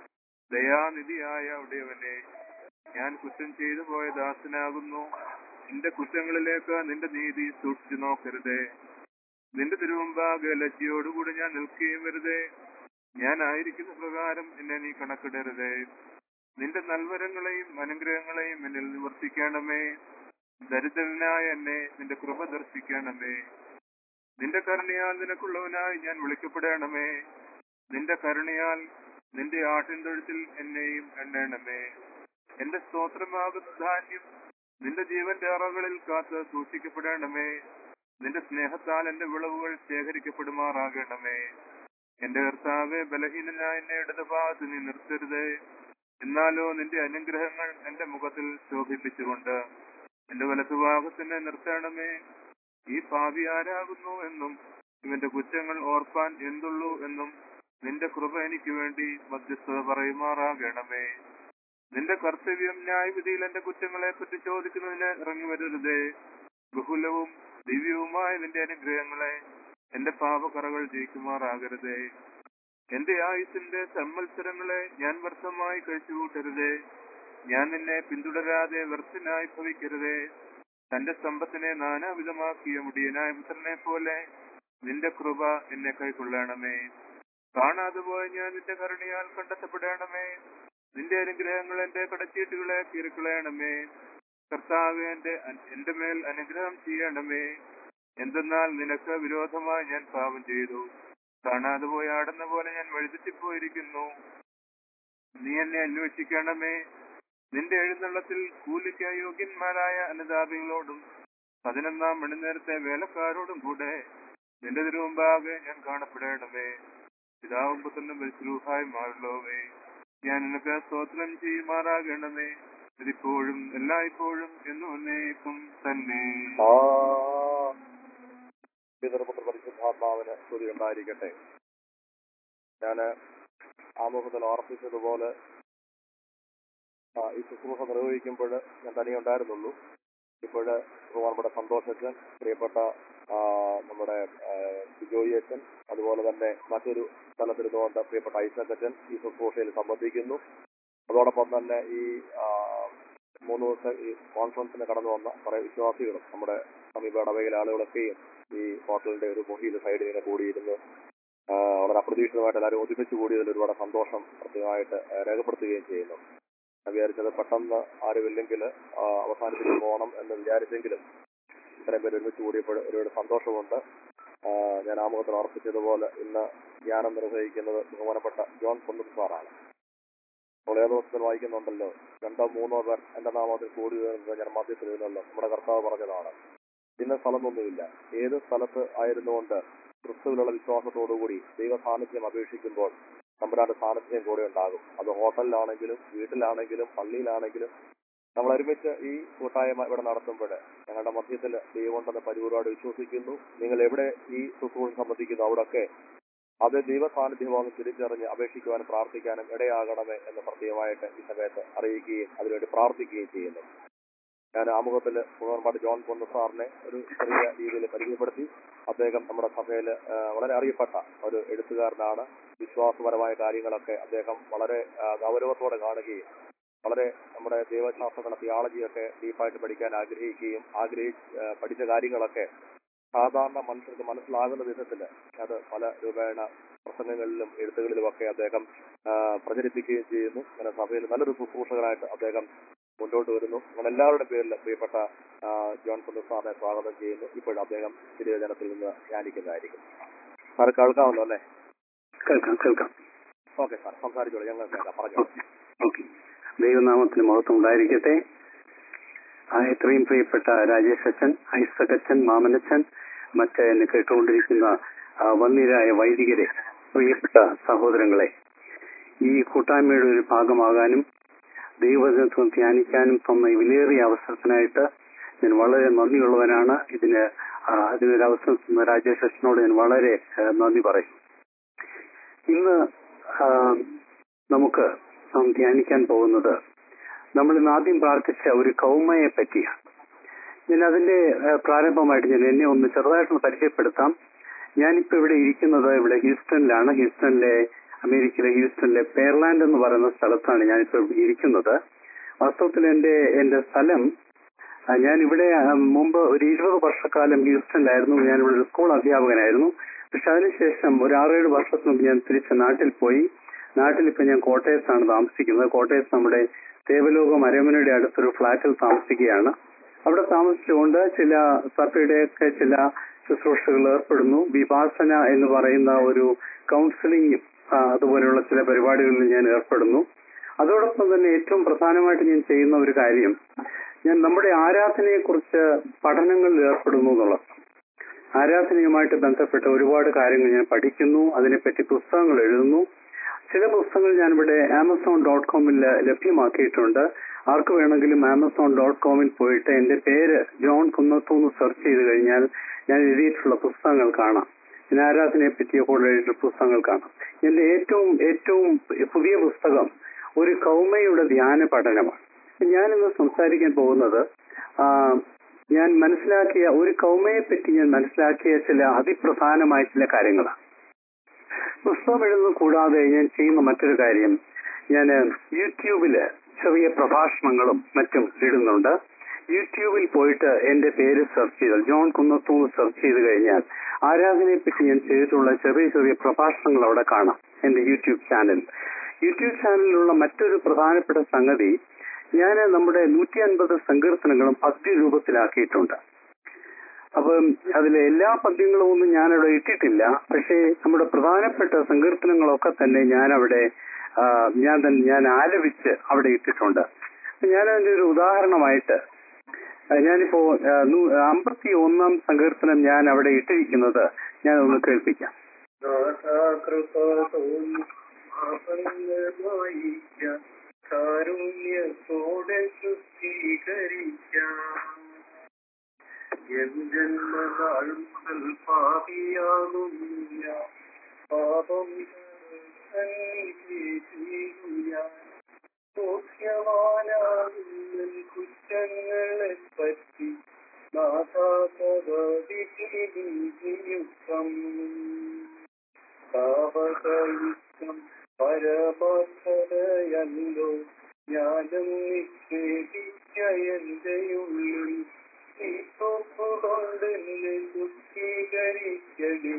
ദയാനിധിയായ ഉടയവനെ ഞാൻ കുറ്റം ചെയ്തു പോയ ദാസനാകുന്നു നിന്റെ കുറ്റങ്ങളിലേക്ക് നിന്റെ നീതി സൂക്ഷിച്ചു നോക്കരുതേ നിന്റെ തിരുമുമ്പാകെ ലജ്ജയോടുകൂടി ഞാൻ നിൽക്കുകയും വരുതേ ഞാൻ ആയിരിക്കുന്ന പ്രകാരം എന്നെ നീ കണക്കിടരുതേ നിന്റെ നൽവരങ്ങളെയും അനുഗ്രഹങ്ങളെയും എന്നിൽ നിവർത്തിക്കണമേ ദരിദ്രനായ എന്നെ നിന്റെ കൃപ ദർശിക്കണമേ നിന്റെ കരുണയാൽ നിനക്കുള്ളവനായി ഞാൻ വിളിക്കപ്പെടണമേ നിന്റെ കരുണയാൽ നിന്റെ ആട്ടിൻ തൊഴുത്തിൽ എന്നെയും എണ്ണണമേ എന്റെ സ്തോത്രമാകുന്ന ധാന്യം നിന്റെ ജീവന്റെ അറകളിൽ കാത്ത് സൂക്ഷിക്കപ്പെടണമേ നിന്റെ സ്നേഹത്താൽ എന്റെ വിളവുകൾ ശേഖരിക്കപ്പെടുമാറാകണമേ എന്റെ കർത്താവെ ബലഹീനനായ എന്നെ ഇടതുഭാഗത്ത് നീ നിർത്തരുതേ എന്നാലോ നിന്റെ അനുഗ്രഹങ്ങൾ എന്റെ മുഖത്തിൽ ശോഭിപ്പിച്ചുകൊണ്ട് എന്റെ വലതുഭാഗത്തിനെ നിർത്തണമേ ഈ പാപി ആരാകുന്നു എന്നും ഇവന്റെ കുറ്റങ്ങൾ ഓർപ്പാൻ എന്തുള്ളൂ എന്നും നിന്റെ കൃപ എനിക്ക് വേണ്ടി മധ്യസ്ഥത പറയുമാറാകണമേ നിന്റെ കർത്തവ്യം ന്യായവിധിയിൽ എന്റെ കുറ്റങ്ങളെ പറ്റി ചോദിക്കുന്നതിന് ഇറങ്ങി വരരുതേ ബഹുലവും ദിവ്യവുമായ നിന്റെ അനുഗ്രഹങ്ങളെ എന്റെ പാപകറകൾ ജയിക്കുമാറാകരുതേ എന്റെ ആയുസിന്റെ സമ്മത്സരങ്ങളെ ഞാൻ വ്യർത്ഥമായി കഴിച്ചുകൂട്ടരുതേ ഞാൻ നിന്നെ പിന്തുടരാതെ വ്യർത്ഥനായി ഭവിക്കരുതേ തന്റെ സമ്പത്തിനെ നാനാവിധമാക്കിയ മുടിയനായ പുത്രനെ പോലെ നിന്റെ കൃപ എന്നെ കൈക്കൊള്ളണമേ കാണാതെ പോയ ഞാൻ നിന്റെ കരുണയാൽ കണ്ടെത്തപ്പെടണമേ നിന്റെ അനുഗ്രഹങ്ങൾ എന്റെ കടച്ചീട്ടുകളെ കീറിക്കളയണമേ കർത്താവ് എന്റെ എന്റെ മേൽ അനുഗ്രഹം ചെയ്യണമേ എന്തെന്നാൽ നിനക്ക് വിരോധമായി ഞാൻ പാപം ചെയ്തു കാണാതെ പോയി ആടുന്ന പോലെ ഞാൻ വഴുതിപ്പോയിരിക്കുന്നു നീ എന്നെ അന്വേഷിക്കണമേ നിന്റെ എഴുന്നള്ളത്തിൽ കൂലിക്ക് യോഗ്യന്മാരായ അനുതാപികളോടും പതിനൊന്നാം മണിനേരത്തെ വേലക്കാരോടും കൂടെ നിന്റെ തിരുമുമ്പാകെ ഞാൻ കാണപ്പെടണമേ പിതാവും പുത്രനും പരിശ്രൂഹായി മാറുള്ളവേ ഞാൻ നിനക്ക് സ്തോത്രം ചെയ്യുമാറാകണമേ ഇതിപ്പോഴും എല്ലായ്പ്പോഴും എന്നും എന്നേക്കും തന്നെ ആ പിതൃപുത്ര പരിശുദ്ധാത്മാവിന് സ്തുതി ഉണ്ടായിരിക്കട്ടെ ഞാന് ആമുഖത്തിൽ ഓർപ്പിച്ചതുപോലെ ആ, ഈ ശുശ്രൂഷ നിർവഹിക്കുമ്പോൾ ഞാൻ തനിയെ ഉണ്ടായിരുന്നുള്ളൂ ഇപ്പോൾ ബഹുമാനപ്പെട്ട സന്തോഷച്ചൻ പ്രിയപ്പെട്ട ആ, നമ്മുടെ ആ, ബിജോയി അച്ഛൻ അതുപോലെ തന്നെ മറ്റൊരു സ്ഥലത്തിരുന്നുകൊണ്ട് പ്രിയപ്പെട്ട ഐസക് അച്ഛൻ ഈ ശുശ്രൂഷയിൽ സംബന്ധിക്കുന്നു അതോടൊപ്പം തന്നെ ഈ ആ, മൂന്ന് ദിവസത്തെ ഈ കോൺഫറൻസിന് കടന്നു വന്ന കുറെ വിശ്വാസികളും നമ്മുടെ സമീപ ഇടവകയിലെ ആളുകളൊക്കെയും ഈ ഹോട്ടലിന്റെ ഒരു മുഹിയിൽ സൈഡിൽ ഇങ്ങനെ കൂടിയിരുന്ന് ആ, വളരെ അപ്രതീക്ഷിതമായിട്ട് എല്ലാവരും ഒതുമിച്ച് കൂടിയതിൽ ഒരുപാട് സന്തോഷം പ്രത്യേകമായിട്ട് ആ, രേഖപ്പെടുത്തുകയും ചെയ്യുന്നു ഞാൻ വിചാരിച്ചത് പെട്ടെന്ന് ആരുമില്ലെങ്കിൽ ആ, അവസാനിപ്പിച്ച് പോകണം എന്ന് വിചാരിച്ചെങ്കിലും ഇത്രയും പേര് ഒരുമിച്ച് കൂടിയപ്പോൾ ഒരുപാട് സന്തോഷമുണ്ട് ആ, ഞാൻ ആമുഖത്തിൽ ഓർപ്പിച്ചതുപോലെ ഇന്ന് ധ്യാനം നിർവഹിക്കുന്നത് ബഹുമാനപ്പെട്ട ജോൺ കുന്നത്ത് സാറാണ് നമ്മൾ ഏതോ ദിവസത്തിൽ വായിക്കുന്നുണ്ടല്ലോ രണ്ടോ മൂന്നോ പേർ എന്റെ നാമത്തിൽ കൂടി വരുന്നത് ഞാൻ മധ്യത്തിൽ ഇരുന്നല്ലോ നമ്മുടെ കർത്താവ് പറഞ്ഞതാണ് ഇന്ന സ്ഥലമൊന്നുമില്ല ഏത് സ്ഥലത്ത് ആയിരുന്നുകൊണ്ട് ക്രിസ്തുവിലുള്ള വിശ്വാസത്തോടുകൂടി ദൈവ സാന്നിധ്യം അപേക്ഷിക്കുമ്പോൾ തമ്പുരാന്റെ സാന്നിധ്യം കൂടെ ഉണ്ടാകും അത് ഹോട്ടലിലാണെങ്കിലും വീട്ടിലാണെങ്കിലും പള്ളിയിലാണെങ്കിലും നമ്മൾ ഒരുമിച്ച് ഈ കൂട്ടായ്മ ഇവിടെ നടത്തുമ്പോൾ ഞങ്ങളുടെ മധ്യത്തിൽ ദൈവമുണ്ടെന്ന് പരിപൂർവ്വമായിട്ട് വിശ്വസിക്കുന്നു നിങ്ങൾ എവിടെ ഈ ശുശ്രൂഷ സംബന്ധിക്കുന്നു അവിടെയൊക്കെ അത് ദൈവ സാന്നിധ്യമാണെന്ന് തിരിച്ചറിഞ്ഞ് അപേക്ഷിക്കുവാനും പ്രാർത്ഥിക്കാനും ഇടയാകണമേ എന്ന് പ്രത്യേകമായിട്ട് ഈ സമയത്ത് അറിയിക്കുകയും അതിനുവേണ്ടി പ്രാർത്ഥിക്കുകയും ചെയ്യുന്നു ഞാൻ ആമുഖത്തിൽ ബഹുമാനപ്പെട്ട ജോൺ പൊന്നു സാറിനെ ഒരു ചെറിയ രീതിയിൽ പരിചയപ്പെടുത്തി അദ്ദേഹം നമ്മുടെ സഭയിൽ വളരെ അറിയപ്പെട്ട ഒരു എഴുത്തുകാരനാണ് വിശ്വാസപരമായ കാര്യങ്ങളൊക്കെ അദ്ദേഹം വളരെ ആ, ഗൗരവത്തോടെ കാണുകയും വളരെ നമ്മുടെ ദൈവശാസ്ത്രങ്ങളുടെ തിയോളജിയൊക്കെ ഡീപ്പായിട്ട് പഠിക്കാൻ ആഗ്രഹിക്കുകയും ആഗ്രഹിച്ച് ആ, പഠിച്ച കാര്യങ്ങളൊക്കെ സാധാരണ മനുഷ്യർക്ക് മനസ്സിലാകുന്ന വിധത്തിൽ അത് പല രൂപേണ പ്രസംഗങ്ങളിലും എഴുത്തുകളിലും ഒക്കെ അദ്ദേഹം ആ, പ്രചരിപ്പിക്കുകയും ചെയ്യുന്നു അങ്ങനെ സഭയിൽ നല്ലൊരു ശുശ്രൂഷകനായിട്ട് അദ്ദേഹം മുന്നോട്ട് വരുന്നു അങ്ങനെ എല്ലാവരുടെ പേരിൽ പ്രിയപ്പെട്ട ആ, ജോൺ കുന്നർ സാറിനെ സ്വാഗതം ചെയ്യുന്നു ഇപ്പോഴും അദ്ദേഹം തിരുവചനത്തിൽ നിന്ന് ധ്യാനിക്കുന്നതായിരിക്കും സാർ കേൾക്കാമല്ലോ അല്ലേ കേൾക്കാം കേൾക്കാം ഓക്കെ സാർ സംസാരിച്ചോളൂ ഞങ്ങൾ കേൾക്കാം പറഞ്ഞോളൂ ഓക്കെ ദൈവനാമത്തിന് മഹത്വം ഉണ്ടായിരിക്കട്ടെ ആ എത്രയും പ്രിയപ്പെട്ട രാജേഷ് അച്ഛൻ ഐസക് അച്ഛൻ മാമനച്ഛൻ മറ്റ് എന്നെ കേട്ടുകൊണ്ടിരിക്കുന്ന ആ, വന്ദ്യരായ വൈദികരെ പ്രിയപ്പെട്ട സഹോദരങ്ങളെ ഈ കൂട്ടായ്മയുടെ ഒരു ഭാഗമാകാനും ദൈവജനത്വം ധ്യാനിക്കാനും തന്ന ഈ വിലയേറിയ അവസരത്തിനായിട്ട് ഞാൻ വളരെ നന്ദിയുള്ളവനാണ് ഇതിന് ആ, അതിനൊരു അവസരം തന്ന രാജേഷ് അച്ഛനോട് ഞാൻ വളരെ ആ, നന്ദി പറയും ഇന്ന് ആ, നമുക്ക് നാം ധ്യാനിക്കാൻ പോകുന്നത് നമ്മൾ ഇന്ന് ആദ്യം പ്രാർത്ഥിച്ച ഒരു കൗമയെ പറ്റിയാണ് ഞാൻ അതിന്റെ ആ, പ്രാരംഭമായിട്ട് ഞാൻ എന്നെ ഒന്ന് ചെറുതായിട്ടൊന്ന് പരിചയപ്പെടുത്താം ഞാനിപ്പോ ഇവിടെ ഇരിക്കുന്നത് ഇവിടെ ഹ്യൂസ്റ്റണിലാണ് ഹ്യൂസ്റ്റണിലെ അമേരിക്കയിലെ ഹ്യൂസ്റ്റണിലെ പെയർലാൻഡ് എന്ന് പറയുന്ന സ്ഥലത്താണ് ഞാനിപ്പോ ഇവിടെ ഇരിക്കുന്നത് വാസ്തവത്തിൽ എന്റെ എന്റെ സ്ഥലം ആ, ഞാൻ ഇവിടെ ആ, മുമ്പ് ഒരു ഇരുപത് വർഷക്കാലം ഹ്യൂസ്റ്റണിലായിരുന്നു ഞാൻ ഇവിടെ ഒരു സ്കൂൾ അധ്യാപകനായിരുന്നു പക്ഷെ അതിനുശേഷം ഒരു ആറേഴ് വർഷത്തിന് മുമ്പ് ഞാൻ തിരിച്ച് നാട്ടിൽ പോയി നാട്ടിൽ ഇപ്പൊ ഞാൻ കോട്ടയത്താണ് താമസിക്കുന്നത് കോട്ടയത്ത് നമ്മുടെ ദേവലോകം അരമനയുടെ അടുത്തൊരു ഫ്ളാറ്റിൽ താമസിക്കുകയാണ് അവിടെ താമസിച്ചുകൊണ്ട് ചില സഭയുടെയൊക്കെ ചില ശുശ്രൂഷകൾ ഏർപ്പെടുന്നു വിഭാസന എന്ന് പറയുന്ന ഒരു കൗൺസിലിംഗ് അതുപോലെയുള്ള ചില പരിപാടികളിൽ ഞാൻ ഏർപ്പെടുന്നു അതോടൊപ്പം തന്നെ ഏറ്റവും പ്രധാനമായിട്ട് ഞാൻ ചെയ്യുന്ന ഒരു കാര്യം ഞാൻ നമ്മുടെ ആരാധനയെ കുറിച്ച് പഠനങ്ങളിൽ ഏർപ്പെടുന്നു എന്നുള്ളത് ആരാധനയുമായിട്ട് ബന്ധപ്പെട്ട ഒരുപാട് കാര്യങ്ങൾ ഞാൻ പഠിക്കുന്നു അതിനെപ്പറ്റി പുസ്തകങ്ങൾ എഴുതുന്നു ചില പുസ്തകങ്ങൾ ഞാനിവിടെ ആമസോൺ ഡോട്ട് കോമിൽ ലഭ്യമാക്കിയിട്ടുണ്ട് ആർക്ക് വേണമെങ്കിലും ആമസോൺ ഡോട്ട് കോമിൽ പോയിട്ട് എന്റെ പേര് ജോൺ കുന്നത്തു എന്ന് സെർച്ച് ചെയ്ത് കഴിഞ്ഞാൽ ഞാൻ എഴുതിയിട്ടുള്ള പുസ്തകങ്ങൾ കാണാം ഞാൻ ആരാധനയെ പറ്റിയ കൂടുതൽ എഴുതിയിട്ടുള്ള പുസ്തകങ്ങൾ കാണാം എന്റെ ഏറ്റവും ഏറ്റവും പുതിയ പുസ്തകം ഒരു കൗമയുടെ ധ്യാന പഠനമാണ് ഞാനിന്ന് സംസാരിക്കാൻ പോകുന്നത് ആ, ഞാൻ മനസ്സിലാക്കിയ ഒരു കൗമയെ പറ്റി ഞാൻ മനസ്സിലാക്കിയ ചില അതിപ്രധാനമായ ചില കാര്യങ്ങളാണ് പുസ്തകം എഴുതുന്നത് കൂടാതെ ഞാൻ ചെയ്യുന്ന മറ്റൊരു കാര്യം ഞാൻ യൂട്യൂബില് ചെറിയ പ്രഭാഷണങ്ങളും മറ്റും ഇടുന്നുണ്ട് യൂട്യൂബിൽ പോയിട്ട് എന്റെ പേര് സെർച്ച് ചെയ്താൽ ജോൺ കുന്നത്തൂന്ന് സെർച്ച് ചെയ്ത് കഴിഞ്ഞാൽ ആരാധനയെ പറ്റി ഞാൻ ചെയ്തിട്ടുള്ള ചെറിയ ചെറിയ പ്രഭാഷണങ്ങൾ അവിടെ കാണാം എന്റെ യൂട്യൂബ് ചാനൽ യൂട്യൂബ് ചാനലിലുള്ള മറ്റൊരു പ്രധാനപ്പെട്ട സംഗതി ഞാൻ നമ്മുടെ നൂറ്റി അൻപത് സങ്കീർത്തനങ്ങളും പദ്യ രൂപത്തിലാക്കിയിട്ടുണ്ട് അപ്പം അതിലെ എല്ലാ പദ്യങ്ങളും ഒന്നും ഞാനവിടെ ഇട്ടിട്ടില്ല പക്ഷേ നമ്മുടെ പ്രധാനപ്പെട്ട സങ്കീർത്തനങ്ങളൊക്കെ തന്നെ ഞാൻ അവിടെ ആ, ഞാൻ തന്നെ ഞാൻ ആലപിച്ച് അവിടെ ഇട്ടിട്ടുണ്ട് ഞാൻ അതിന്റെ ഒരു ഉദാഹരണമായിട്ട് ആ, ഞാനിപ്പോ ആ, നൂ- അമ്പത്തി ഒന്നാം സങ്കീർത്തനം ഞാൻ അവിടെ ഇട്ടിരിക്കുന്നത് ഞാൻ ഒന്ന് കേൾപ്പിക്കാം കാരുണ്യത്തോടെ ശുദ്ധീകരിക്കാം എൻ ജന്മനാൾ മുതൽ പാപിയാകുന്നില്ല പാപം സൗഖ്യവാനാകുന്ന കുറ്റങ്ങളെ പറ്റി നാഥാകവതിയുക്തം പാപകയുക്തം പരമാർത്ഥതയല്ലോ ജ്ഞാനം നിക്ഷേപിച്ച എന്റെ ഉള്ളിൽ ഈ കൊണ്ട് എന്നെ ശുദ്ധീകരിക്കടി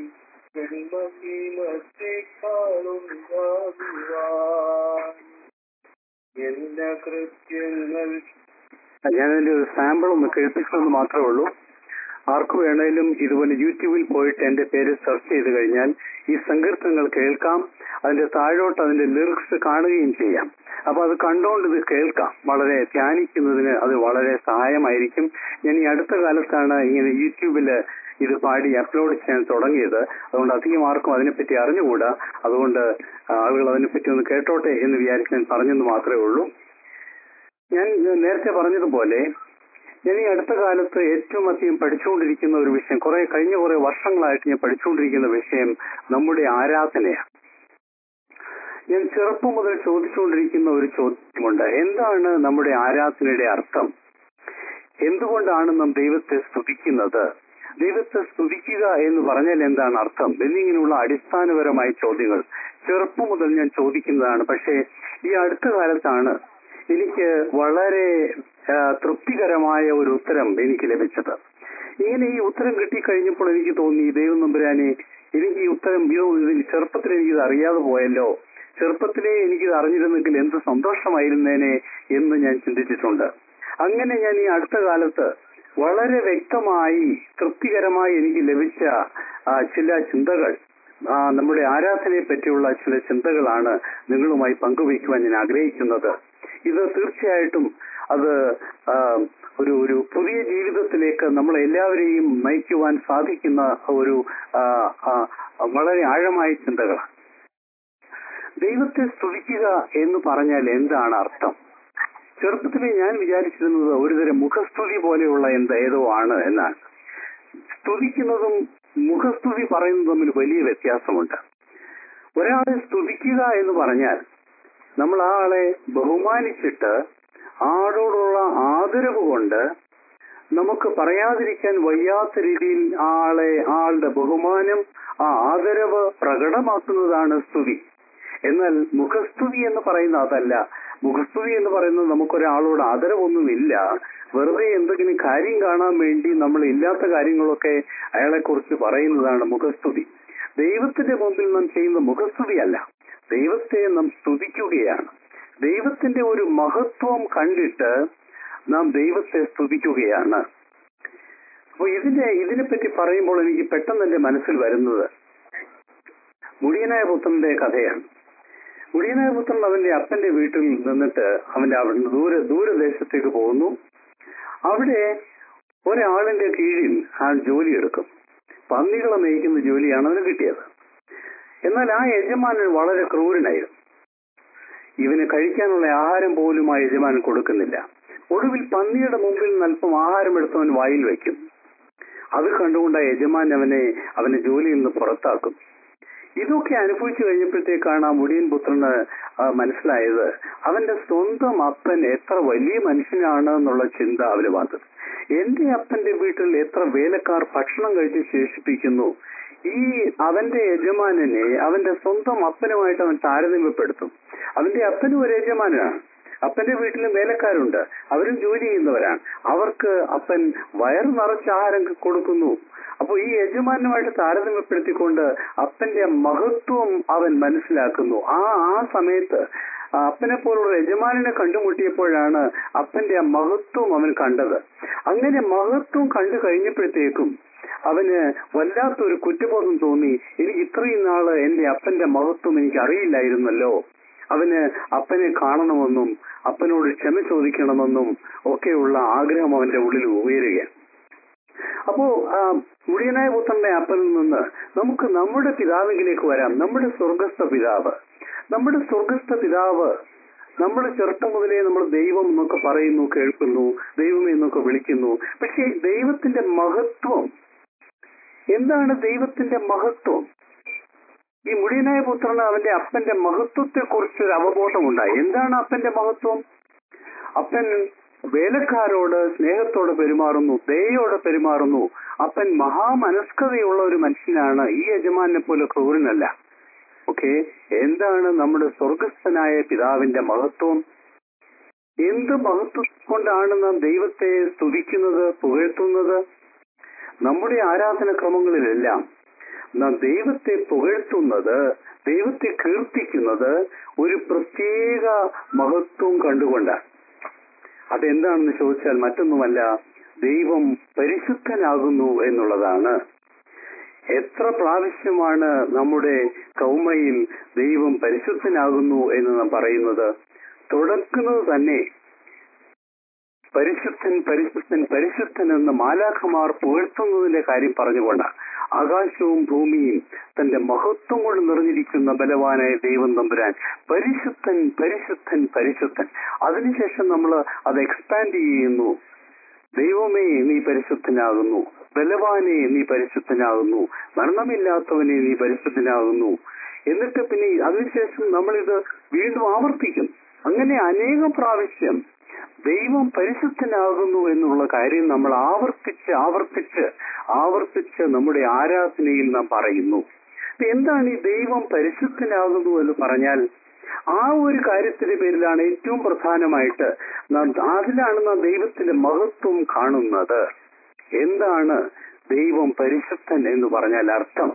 ജന്മസീമത്തെക്കാളുണ്ടാകുവാൻ എന്റെ കൃത്യങ്ങൾ ഞാൻ അതിന്റെ ഒരു സാമ്പിൾ ഒന്ന് കേൾപ്പിച്ചെന്ന് മാത്രമേ ഉള്ളൂ ആർക്ക് വേണേലും ഇതുപോലെ യൂട്യൂബിൽ പോയിട്ട് എന്റെ പേര് സെർച്ച് ചെയ്ത് കഴിഞ്ഞാൽ ഈ സങ്കീർത്തനങ്ങൾ കേൾക്കാം അതിന്റെ താഴോട്ട് അതിന്റെ ലിറിക്സ് കാണുകയും ചെയ്യാം അപ്പൊ അത് കണ്ടുകൊണ്ട് ഇത് കേൾക്കാം വളരെ ധ്യാനിക്കുന്നതിന് അത് വളരെ സഹായമായിരിക്കും ഞാൻ ഈ അടുത്ത കാലത്താണ് ഇങ്ങനെ യൂട്യൂബില് ഇത് പാടി അപ്ലോഡ് ചെയ്യാൻ തുടങ്ങിയത് അതുകൊണ്ട് അധികം ആർക്കും അതിനെപ്പറ്റി അറിഞ്ഞുകൂടാ അതുകൊണ്ട് ആളുകൾ അതിനെപ്പറ്റി ഒന്ന് കേട്ടോട്ടെ എന്ന് വിചാരിച്ച് ഞാൻ പറഞ്ഞെന്ന് മാത്രമേ ഉള്ളൂ ഞാൻ നേരത്തെ പറഞ്ഞതുപോലെ ഞാൻ ഈ അടുത്ത കാലത്ത് ഏറ്റവും അധികം പഠിച്ചുകൊണ്ടിരിക്കുന്ന ഒരു വിഷയം കുറെ കഴിഞ്ഞ കുറെ വർഷങ്ങളായിട്ട് ഞാൻ പഠിച്ചുകൊണ്ടിരിക്കുന്ന വിഷയം നമ്മുടെ ആരാധനയാണ് ഞാൻ ചെറുപ്പം മുതൽ ചോദിച്ചുകൊണ്ടിരിക്കുന്ന ഒരു ചോദ്യമുണ്ട് എന്താണ് നമ്മുടെ ആരാധനയുടെ അർത്ഥം എന്തുകൊണ്ടാണ് നാം ദൈവത്തെ സ്തുതിക്കുന്നത് ദൈവത്തെ സ്തുതിക്കുക എന്ന് പറഞ്ഞാൽ എന്താണ് അർത്ഥം എന്നിങ്ങനെയുള്ള അടിസ്ഥാനപരമായ ചോദ്യങ്ങൾ ചെറുപ്പം മുതൽ ഞാൻ ചോദിക്കുന്നതാണ് പക്ഷേ ഈ അടുത്ത കാലത്താണ് എനിക്ക് വളരെ ആ, തൃപ്തികരമായ ഒരു ഉത്തരം എനിക്ക് ലഭിച്ചത് ഇങ്ങനെ ഈ ഉത്തരം കിട്ടിക്കഴിഞ്ഞപ്പോൾ എനിക്ക് തോന്നി ദൈവം നമ്പുരാനെ എനിക്ക് ഈ ഉത്തരം ഇത് ഇതിൽ ചെറുപ്പത്തിൽ എനിക്കിത് അറിയാതെ പോയല്ലോ ചെറുപ്പത്തിലേ എനിക്കിത് അറിഞ്ഞിരുന്നെങ്കിൽ എന്ത് സന്തോഷമായിരുന്നേനെ എന്ന് ഞാൻ ചിന്തിച്ചിട്ടുണ്ട് അങ്ങനെ ഞാൻ ഈ അടുത്ത കാലത്ത് വളരെ വ്യക്തമായി തൃപ്തികരമായി എനിക്ക് ലഭിച്ച ആ, ചില ചിന്തകൾ ആ, നമ്മുടെ ആരാധനയെ പറ്റിയുള്ള ചില ചിന്തകളാണ് നിങ്ങളുമായി പങ്കുവയ്ക്കുവാൻ ഞാൻ ആഗ്രഹിക്കുന്നത് ഇത് തീർച്ചയായിട്ടും അത് ആ, ഒരു ഒരു പുതിയ ജീവിതത്തിലേക്ക് നമ്മൾ എല്ലാവരെയും നയിക്കുവാൻ സാധിക്കുന്ന ഒരു ആ, ആ, വളരെ ആഴമായ ചിന്തകളാണ് ദൈവത്തെ സ്തുതിക്കുക എന്ന് പറഞ്ഞാൽ എന്താണ് അർത്ഥം ചെറുപ്പത്തിലെ ഞാൻ വിചാരിച്ചിരുന്നത് ഒരുതരം മുഖസ്തുതി പോലെയുള്ള എന്ത് ഏതോ ആണ് എന്നാണ് സ്തുതിക്കുന്നതും മുഖസ്തുതി പറയുന്നതും തമ്മിൽ വലിയ വ്യത്യാസമുണ്ട് ഒരാളെ സ്തുതിക്കുക എന്ന് പറഞ്ഞാൽ നമ്മൾ ആ ആളെ ബഹുമാനിച്ചിട്ട് ആളോടുള്ള ആദരവ് കൊണ്ട് നമുക്ക് പറയാതിരിക്കാൻ വയ്യാത്ത രീതിയിൽ ആ ആളെ ആളുടെ ബഹുമാനം ആ ആദരവ് പ്രകടമാക്കുന്നതാണ് സ്തുതി എന്നാൽ മുഖസ്തുതി എന്ന് പറയുന്ന അതല്ല മുഖസ്തുതി എന്ന് പറയുന്നത് നമുക്കൊരാളോട് ആദരവൊന്നുമില്ല വെറുതെ എന്തെങ്കിലും കാര്യം കാണാൻ വേണ്ടി നമ്മൾ ഇല്ലാത്ത കാര്യങ്ങളൊക്കെ അയാളെ കുറിച്ച് പറയുന്നതാണ് മുഖസ്തുതി ദൈവത്തിന്റെ മുമ്പിൽ നാം ചെയ്യുന്ന മുഖസ്തുതിയല്ല ദൈവത്തെ നാം സ്തുതിക്കുകയാണ് ദൈവത്തിന്റെ ഒരു മഹത്വം കണ്ടിട്ട് നാം ദൈവത്തെ സ്തുതിക്കുകയാണ് അപ്പൊ ഇതിന്റെ ഇതിനെപ്പറ്റി പറയുമ്പോൾ എനിക്ക് പെട്ടെന്ന് എന്റെ മനസ്സിൽ വരുന്നത് മുടിയനായ പുത്രന്റെ കഥയാണ് മുടിയനായ പുത്രൻ അവന്റെ അപ്പന്റെ വീട്ടിൽ നിന്നിട്ട് അവന്റെ അവിടെ ദൂര ദൂരദേശത്തേക്ക് പോകുന്നു അവിടെ ഒരാളിന്റെ കീഴിൽ ആ ജോലി എടുക്കും പന്നികളെ മേയ്ക്കുന്ന ജോലിയാണ് അവന് കിട്ടിയത് എന്നാൽ ആ യജമാനൻ വളരെ ക്രൂരനായിരുന്നു ഇവന് കഴിക്കാനുള്ള ആഹാരം പോലും ആ യജമാനൻ കൊടുക്കുന്നില്ല ഒടുവിൽ പന്നിയുടെ മുമ്പിൽ നിന്ന് അല്പം ആഹാരം എടുത്തവൻ വായിൽ വയ്ക്കും അത് കണ്ടുകൊണ്ട് ആ യജമാൻ അവനെ അവനെ ജോലിയിൽ നിന്ന് പുറത്താക്കും ഇതൊക്കെ അനുഭവിച്ചു കഴിഞ്ഞപ്പോഴത്തേക്കാണ് ആ മുടിയൻ പുത്രന് ആ, മനസ്സിലായത് അവന്റെ സ്വന്തം അപ്പൻ എത്ര വലിയ മനുഷ്യനാണ് എന്നുള്ള ചിന്ത അവന് വന്നത് എന്റെ അപ്പന്റെ വീട്ടിൽ എത്ര വേലക്കാർ ഭക്ഷണം കഴിച്ച് ശേഷിപ്പിക്കുന്നു ഈ അവന്റെ യജമാനനെ അവന്റെ സ്വന്തം അപ്പനുമായിട്ട് അവൻ താരതമ്യപ്പെടുത്തും അവന്റെ അപ്പനും ഒരു യജമാനാണ് അപ്പന്റെ വീട്ടിലും വേലക്കാരുണ്ട് അവരും ജോലി ചെയ്യുന്നവരാണ് അവർക്ക് അപ്പൻ വയറ് നിറച്ച് ആഹാരം കൊടുക്കുന്നു അപ്പോൾ ഈ യജമാനുമായിട്ട് താരതമ്യപ്പെടുത്തിക്കൊണ്ട് അപ്പന്റെ മഹത്വം അവൻ മനസ്സിലാക്കുന്നു ആ ആ സമയത്ത് ആ അപ്പനെ പോലുള്ള യജമാനെ കണ്ടുമുട്ടിയപ്പോഴാണ് അപ്പന്റെ ആ മഹത്വം അവൻ കണ്ടത് അങ്ങനെ മഹത്വം കണ്ടു കഴിഞ്ഞപ്പോഴത്തേക്കും അവന് വല്ലാത്തൊരു കുറ്റബോധം തോന്നി എനിക്ക് ഇത്രയും നാള് എന്റെ അപ്പന്റെ മഹത്വം എനിക്ക് അറിയില്ലായിരുന്നല്ലോ അവന് അപ്പനെ കാണണമെന്നും അപ്പനോട് ക്ഷമ ചോദിക്കണമെന്നും ഒക്കെയുള്ള ആഗ്രഹം അവന്റെ ഉള്ളിൽ ഉയരുകയാണ് അപ്പോ ആ, മുടിയനായ പുത്രന്റെ അപ്പനിൽ നിന്ന് നമുക്ക് നമ്മുടെ പിതാവിലേക്ക് വരാം നമ്മുടെ സ്വർഗസ്ഥ പിതാവ് നമ്മുടെ സ്വർഗസ്ഥ പിതാവ് നമ്മൾ ചെറുപ്പം മുതലേ നമ്മൾ ദൈവം എന്നൊക്കെ പറയുന്നു കേൾക്കുന്നു ദൈവം എന്നൊക്കെ വിളിക്കുന്നു പക്ഷേ ദൈവത്തിന്റെ മഹത്വം എന്താണ് ദൈവത്തിന്റെ മഹത്വം ഈ മുടിയനായ പുത്രന് അവന്റെ അപ്പന്റെ മഹത്വത്തെ കുറിച്ച് ഒരു അവബോധമുണ്ടായി എന്താണ് അപ്പന്റെ മഹത്വം അപ്പൻ വേലക്കാരോട് സ്നേഹത്തോടെ പെരുമാറുന്നു ദയോടെ പെരുമാറുന്നു അപ്പൻ മഹാമനസ്കതയുള്ള ഒരു മനുഷ്യനാണ് ഈ യജമാനെ പോലെ ക്രൂരനല്ല ഓക്കെ എന്താണ് നമ്മുടെ സ്വർഗസ്ഥനായ പിതാവിന്റെ മഹത്വം എന്ത് മഹത്വം കൊണ്ടാണ് നാം ദൈവത്തെ സ്തുതിക്കുന്നത് പുകഴ്ത്തുന്നത് നമ്മുടെ ആരാധന ക്രമങ്ങളിലെല്ലാം നാം ദൈവത്തെ പുകഴ്ത്തുന്നത് ദൈവത്തെ കീർത്തിക്കുന്നത് ഒരു പ്രത്യേക മഹത്വം കണ്ടുകൊണ്ടാണ് അതെന്താണെന്ന് ചോദിച്ചാൽ മറ്റൊന്നുമല്ല ദൈവം പരിശുദ്ധനാകുന്നു എന്നുള്ളതാണ് എത്ര പ്രാവശ്യമാണ് നമ്മുടെ കൗമയിൽ ദൈവം പരിശുദ്ധനാകുന്നു എന്ന് നാം പറയുന്നത് തുടക്കുന്നത് തന്നെ പരിശുദ്ധൻ പരിശുദ്ധൻ പരിശുദ്ധൻ എന്ന് മാലാഖമാർ പുകഴ്ത്തുന്നതിന്റെ കാര്യം പറഞ്ഞുകൊണ്ടാണ് ആകാശവും ഭൂമിയും തന്റെ മഹത്വം കൊണ്ട് നിറഞ്ഞിരിക്കുന്ന ബലവാനായ ദൈവം തമ്പുരാൻ പരിശുദ്ധൻ പരിശുദ്ധൻ പരിശുദ്ധൻ അതിനുശേഷം നമ്മൾ അത് എക്സ്പാൻഡ് ചെയ്യുന്നു ദൈവമേ നീ പരിശുദ്ധനാകുന്നു ബലവാനെ നീ പരിശുദ്ധനാകുന്നു മരണമില്ലാത്തവനെ നീ പരിശുദ്ധനാകുന്നു എന്നിട്ട് പിന്നെ അതിനുശേഷം നമ്മളിത് വീണ്ടും ആവർത്തിക്കും അങ്ങനെ അനേകം പ്രാവശ്യം ദൈവം പരിശുദ്ധനാകുന്നു എന്നുള്ള കാര്യം നമ്മൾ ആവർത്തിച്ച് ആവർത്തിച്ച് ആവർത്തിച്ച് നമ്മുടെ ആരാധനയിൽ നാം പറയുന്നു അപ്പൊ എന്താണ് ഈ ദൈവം പരിശുദ്ധനാകുന്നു എന്ന് പറഞ്ഞാൽ ആ ഒരു കാര്യത്തിന്റെ പേരിലാണ് ഏറ്റവും പ്രധാനമായിട്ട് നാം അതിലാണ് നാം ദൈവത്തിന്റെ മഹത്വം കാണുന്നത് എന്താണ് ദൈവം പരിശുദ്ധൻ എന്ന് പറഞ്ഞാൽ അർത്ഥം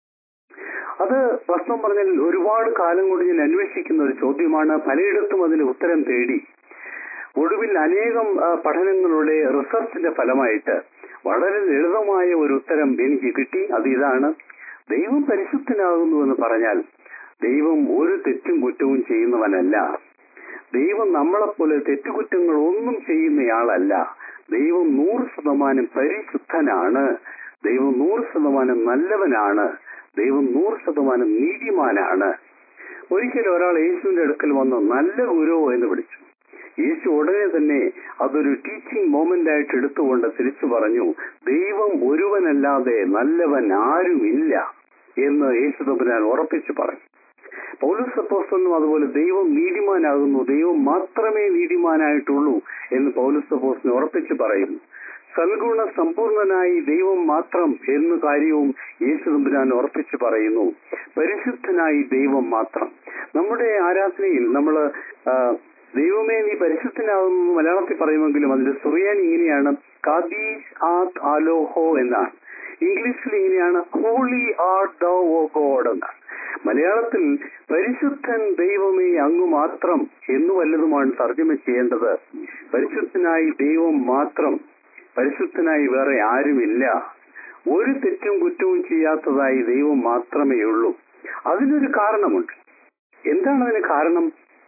അത് വസ്തുവം പറഞ്ഞാൽ ഒരുപാട് കാലം കൊണ്ട് ഞാൻ അന്വേഷിക്കുന്ന ഒരു ചോദ്യമാണ് പലയിടത്തും അതിന് ഉത്തരം തേടി ഒടുവിൽ അനേകം ആ, പഠനങ്ങളുടെ റിസർച്ചിന്റെ ഫലമായിട്ട് വളരെ ലളിതമായ ഒരു ഉത്തരം എനിക്ക് കിട്ടി അത് ഇതാണ് ദൈവം പരിശുദ്ധനാകുന്നു എന്ന് പറഞ്ഞാൽ ദൈവം ഒരു തെറ്റും കുറ്റവും ചെയ്യുന്നവനല്ല ദൈവം നമ്മളെപ്പോലെ തെറ്റുകുറ്റങ്ങൾ ഒന്നും ചെയ്യുന്നയാളല്ല ദൈവം നൂറ് ശതമാനം പരിശുദ്ധനാണ് ദൈവം നൂറ് ശതമാനം നല്ലവനാണ് ദൈവം നൂറ് ശതമാനം നീതിമാനാണ് ഒരിക്കൽ ഒരാൾ യേശുവിന്റെ അടുക്കൽ വന്ന് നല്ല ഗുരു എന്ന് വിളിച്ചു യേശു ഉടനെ തന്നെ അതൊരു ടീച്ചിങ് മൊമെന്റ് ആയിട്ട് എടുത്തുകൊണ്ട് തിരിച്ചു പറഞ്ഞു ദൈവം ഒരുവനല്ലാതെ നല്ലവൻ ആരുമില്ല എന്ന് യേശു തമ്പുരാൻ ഉറപ്പിച്ചു പറഞ്ഞു പൗലോസ് അപ്പോസ്തലനും അതുപോലെ ദൈവം നീതിമാനാകുന്നു ദൈവം മാത്രമേ നീതിമാനായിട്ടുള്ളൂ എന്ന് പൗലോസ് അപ്പോസ്തലൻ ഉറപ്പിച്ചു പറയുന്നു സൽഗുണ സമ്പൂർണനായി ദൈവം മാത്രം എന്ന കാര്യവും യേശു തമ്പുരാൻ ഉറപ്പിച്ചു പറയുന്നു പരിശുദ്ധനായി ദൈവം മാത്രം നമ്മുടെ ആരാധനയിൽ നമ്മൾ ദൈവമേ നീ പരിശുദ്ധനാകുന്നു മലയാളത്തിൽ പറയുമെങ്കിലും അതിന്റെ സുറിയാൻ ഇങ്ങനെയാണ് കാദീഷ് ആത് ആലോഹോ എന്നാണ് ഇംഗ്ലീഷിൽ ഇങ്ങനെയാണ് holy art thou O God എന്നാണ് മലയാളത്തിൽ പരിശുദ്ധൻ ദൈവമേ അങ്ങ് മാത്രം എന്ന് വല്ലതുമാണ് തർജ്ജമ ചെയ്യേണ്ടത് പരിശുദ്ധനായി ദൈവം മാത്രം പരിശുദ്ധനായി വേറെ ആരുമില്ല ഒരു തെറ്റും കുറ്റവും ചെയ്യാത്തതായി ദൈവം മാത്രമേ ഉള്ളൂ അതിനൊരു കാരണമുണ്ട് എന്താണ് അതിന് കാരണം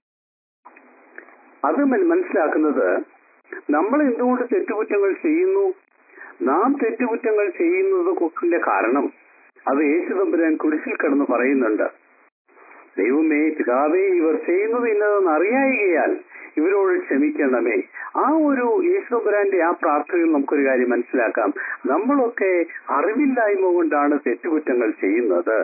അത് മൻ- മനസ്സിലാക്കുന്നത് നമ്മൾ എന്തുകൊണ്ട് തെറ്റുകുറ്റങ്ങൾ ചെയ്യുന്നു നാം തെറ്റുകുറ്റങ്ങൾ ചെയ്യുന്നത് കാരണം അത് യേശു തമ്പുരാൻ കുരിശിൽ കിടന്ന് പറയുന്നുണ്ട് ദൈവമേ പിതാവേ ഇവർ ചെയ്യുന്നത് ഇന്നതെന്ന് അറിയായികയാൽ ഇവരോട് ക്ഷമിക്കണമേ ആ ഒരു യേശുബ്രാന്റെ ആ പ്രാർത്ഥനയിൽ നമുക്കൊരു കാര്യം മനസ്സിലാക്കാം നമ്മളൊക്കെ അറിവില്ലായ്മ കൊണ്ടാണ് തെറ്റുകുറ്റങ്ങൾ ചെയ്യുന്നത്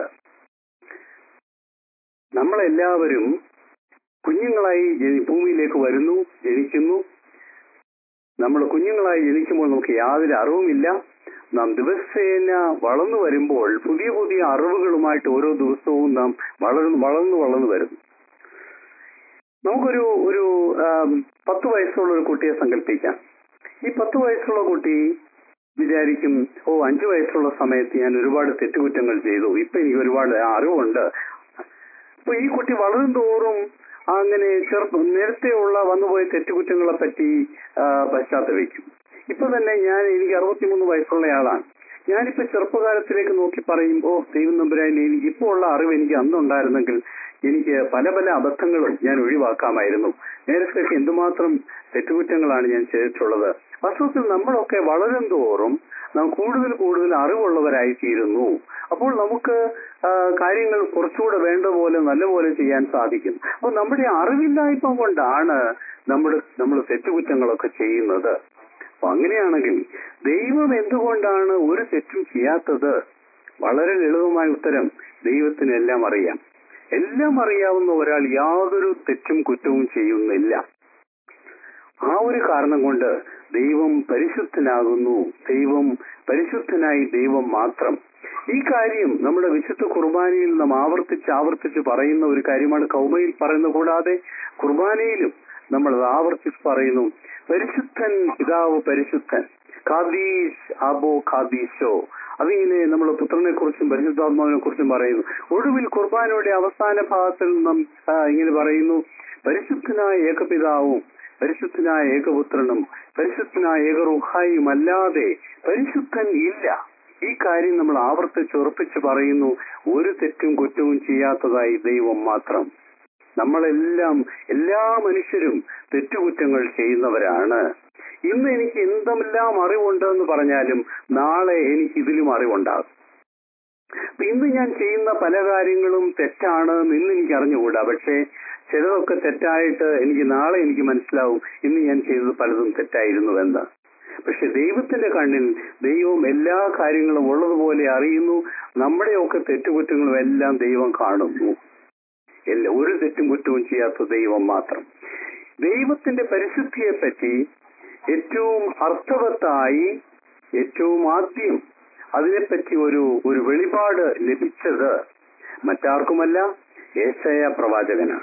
നമ്മളെല്ലാവരും കുഞ്ഞുങ്ങളായി ജനി- ഭൂമിയിലേക്ക് വരുന്നു ജനിക്കുന്നു നമ്മൾ കുഞ്ഞുങ്ങളായി ജനിക്കുമ്പോൾ നമുക്ക് യാതൊരു അറിവുമില്ല നാം ദിവസേന വളർന്നു വരുമ്പോൾ പുതിയ പുതിയ അറിവുകളുമായിട്ട് ഓരോ ദിവസവും നാം വളർന്നു വളർന്നു വളർന്നു വരുന്നു നമുക്കൊരു ഒരു ആം, പത്ത് വയസ്സുള്ള ഒരു കുട്ടിയെ സങ്കല്പിക്കാം ഈ പത്ത് വയസ്സുള്ള കുട്ടി വിചാരിക്കും ഓ അഞ്ചു വയസ്സുള്ള സമയത്ത് ഞാൻ ഒരുപാട് തെറ്റുകുറ്റങ്ങൾ ചെയ്തു ഇപ്പൊ എനിക്ക് ഒരുപാട് അറിവുണ്ട് അപ്പൊ ഈ കുട്ടി വളരും തോറും അങ്ങനെ ചെറുപ്പം നേരത്തെയുള്ള വന്നുപോയ തെറ്റുകുറ്റങ്ങളെ പറ്റി ആ, പശ്ചാത്തപിക്കും ഇപ്പൊ തന്നെ ഞാൻ എനിക്ക് അറുപത്തിമൂന്ന് വയസ്സുള്ളയാളാണ് ഞാനിപ്പോ ചെറുപ്പകാലത്തിലേക്ക് നോക്കി പറയും ഓ ദൈവം നമ്പുരാൻ എനിക്ക് ഇപ്പോൾ ഉള്ള അറിവ് എനിക്ക് അന്നുണ്ടായിരുന്നെങ്കിൽ എനിക്ക് പല പല അബദ്ധങ്ങളും ഞാൻ ഒഴിവാക്കാമായിരുന്നു നേരത്തെയൊക്കെ എന്തുമാത്രം തെറ്റുകുറ്റങ്ങളാണ് ഞാൻ ചെയ്തിട്ടുള്ളത് വാസ്തവത്തിൽ നമ്മളൊക്കെ വളരും തോറും നാം കൂടുതൽ കൂടുതൽ അറിവുള്ളവരായി തീരുന്നു അപ്പോൾ നമുക്ക് ആ, കാര്യങ്ങൾ കുറച്ചുകൂടെ വേണ്ട പോലെ നല്ലപോലെ ചെയ്യാൻ സാധിക്കും അപ്പോൾ നമ്മുടെ അറിവില്ലായ്മ കൊണ്ടാണ് നമ്മുടെ നമ്മൾ തെറ്റുകുറ്റങ്ങളൊക്കെ ചെയ്യുന്നത് അപ്പൊ അങ്ങനെയാണെങ്കിൽ ദൈവം എന്തുകൊണ്ടാണ് ഒരു തെറ്റും ചെയ്യാത്തത് വളരെ ലളിതമായ ഉത്തരം ദൈവത്തിന് എല്ലാം അറിയാം എല്ലാം അറിയാവുന്ന ഒരാൾ യാതൊരു തെറ്റും കുറ്റവും ചെയ്യുന്നില്ല ആ ഒരു കാരണം കൊണ്ട് ദൈവം പരിശുദ്ധനാകുന്നു ദൈവം പരിശുദ്ധനായി ദൈവം മാത്രം ഈ കാര്യം നമ്മുടെ വിശുദ്ധ കുർബാനയിൽ നാം ആവർത്തിച്ച് ആവർത്തിച്ച് പറയുന്ന ഒരു കാര്യമാണ് കൗമയിൽ പറയുന്ന കൂടാതെ കുർബാനയിലും നമ്മൾ അത് ആവർത്തിച്ച് പറയുന്നു പരിശുദ്ധൻ പിതാവ് പരിശുദ്ധൻ ഖാദീഷ് അബോ ഖാദീഷോ അതിങ്ങനെ നമ്മൾ പുത്രനെ കുറിച്ചും പരിശുദ്ധാത്മാവിനെ കുറിച്ചും പറയുന്നു ഒടുവിൽ കുർബാനയുടെ അവസാന ഭാഗത്തിൽ നാം ആ, ഇങ്ങനെ പറയുന്നു പരിശുദ്ധനായ ഏകപിതാവും പരിശുദ്ധനായ ഏകപുത്രനും പരിശുദ്ധനായ ഏകറുഹായും അല്ലാതെ പരിശുദ്ധൻ ഇല്ല ഈ കാര്യം നമ്മൾ ആവർത്തിച്ച് ഉറപ്പിച്ച് പറയുന്നു ഒരു തെറ്റും കുറ്റവും ചെയ്യാത്തതായി ദൈവം മാത്രം നമ്മളെല്ലാം എല്ലാ മനുഷ്യരും തെറ്റുകുറ്റങ്ങൾ ചെയ്യുന്നവരാണ് ഇന്ന് എനിക്ക് എന്തെല്ലാം അറിവുണ്ടെന്ന് പറഞ്ഞാലും നാളെ എനിക്ക് ഇതിലും അറിവുണ്ടാകും അപ്പൊ ഇന്ന് ഞാൻ ചെയ്യുന്ന പല കാര്യങ്ങളും തെറ്റാണ് എന്ന് എനിക്ക് അറിഞ്ഞുകൂടാ പക്ഷേ ചിലതൊക്കെ തെറ്റായിട്ട് എനിക്ക് നാളെ എനിക്ക് മനസ്സിലാവും ഇന്ന് ഞാൻ ചെയ്തത് പലതും തെറ്റായിരുന്നുവെന്ന് പക്ഷെ ദൈവത്തിന്റെ കണ്ണിൽ ദൈവം എല്ലാ കാര്യങ്ങളും ഉള്ളതുപോലെ അറിയുന്നു നമ്മുടെയൊക്കെ തെറ്റുകുറ്റങ്ങളും എല്ലാം ദൈവം കാണുന്നു എല്ലാ ഒരു തെറ്റും കുറ്റവും ചെയ്യാത്ത ദൈവം മാത്രം ദൈവത്തിന്റെ പരിശുദ്ധിയെ പറ്റി ഏറ്റവും അർത്ഥവത്തായി ഏറ്റവും ആദ്യം അതിനെപ്പറ്റി ഒരു ഒരു വെളിപാട് ലഭിച്ചത് മറ്റാർക്കുമല്ല ഏശയ പ്രവാചകനാണ്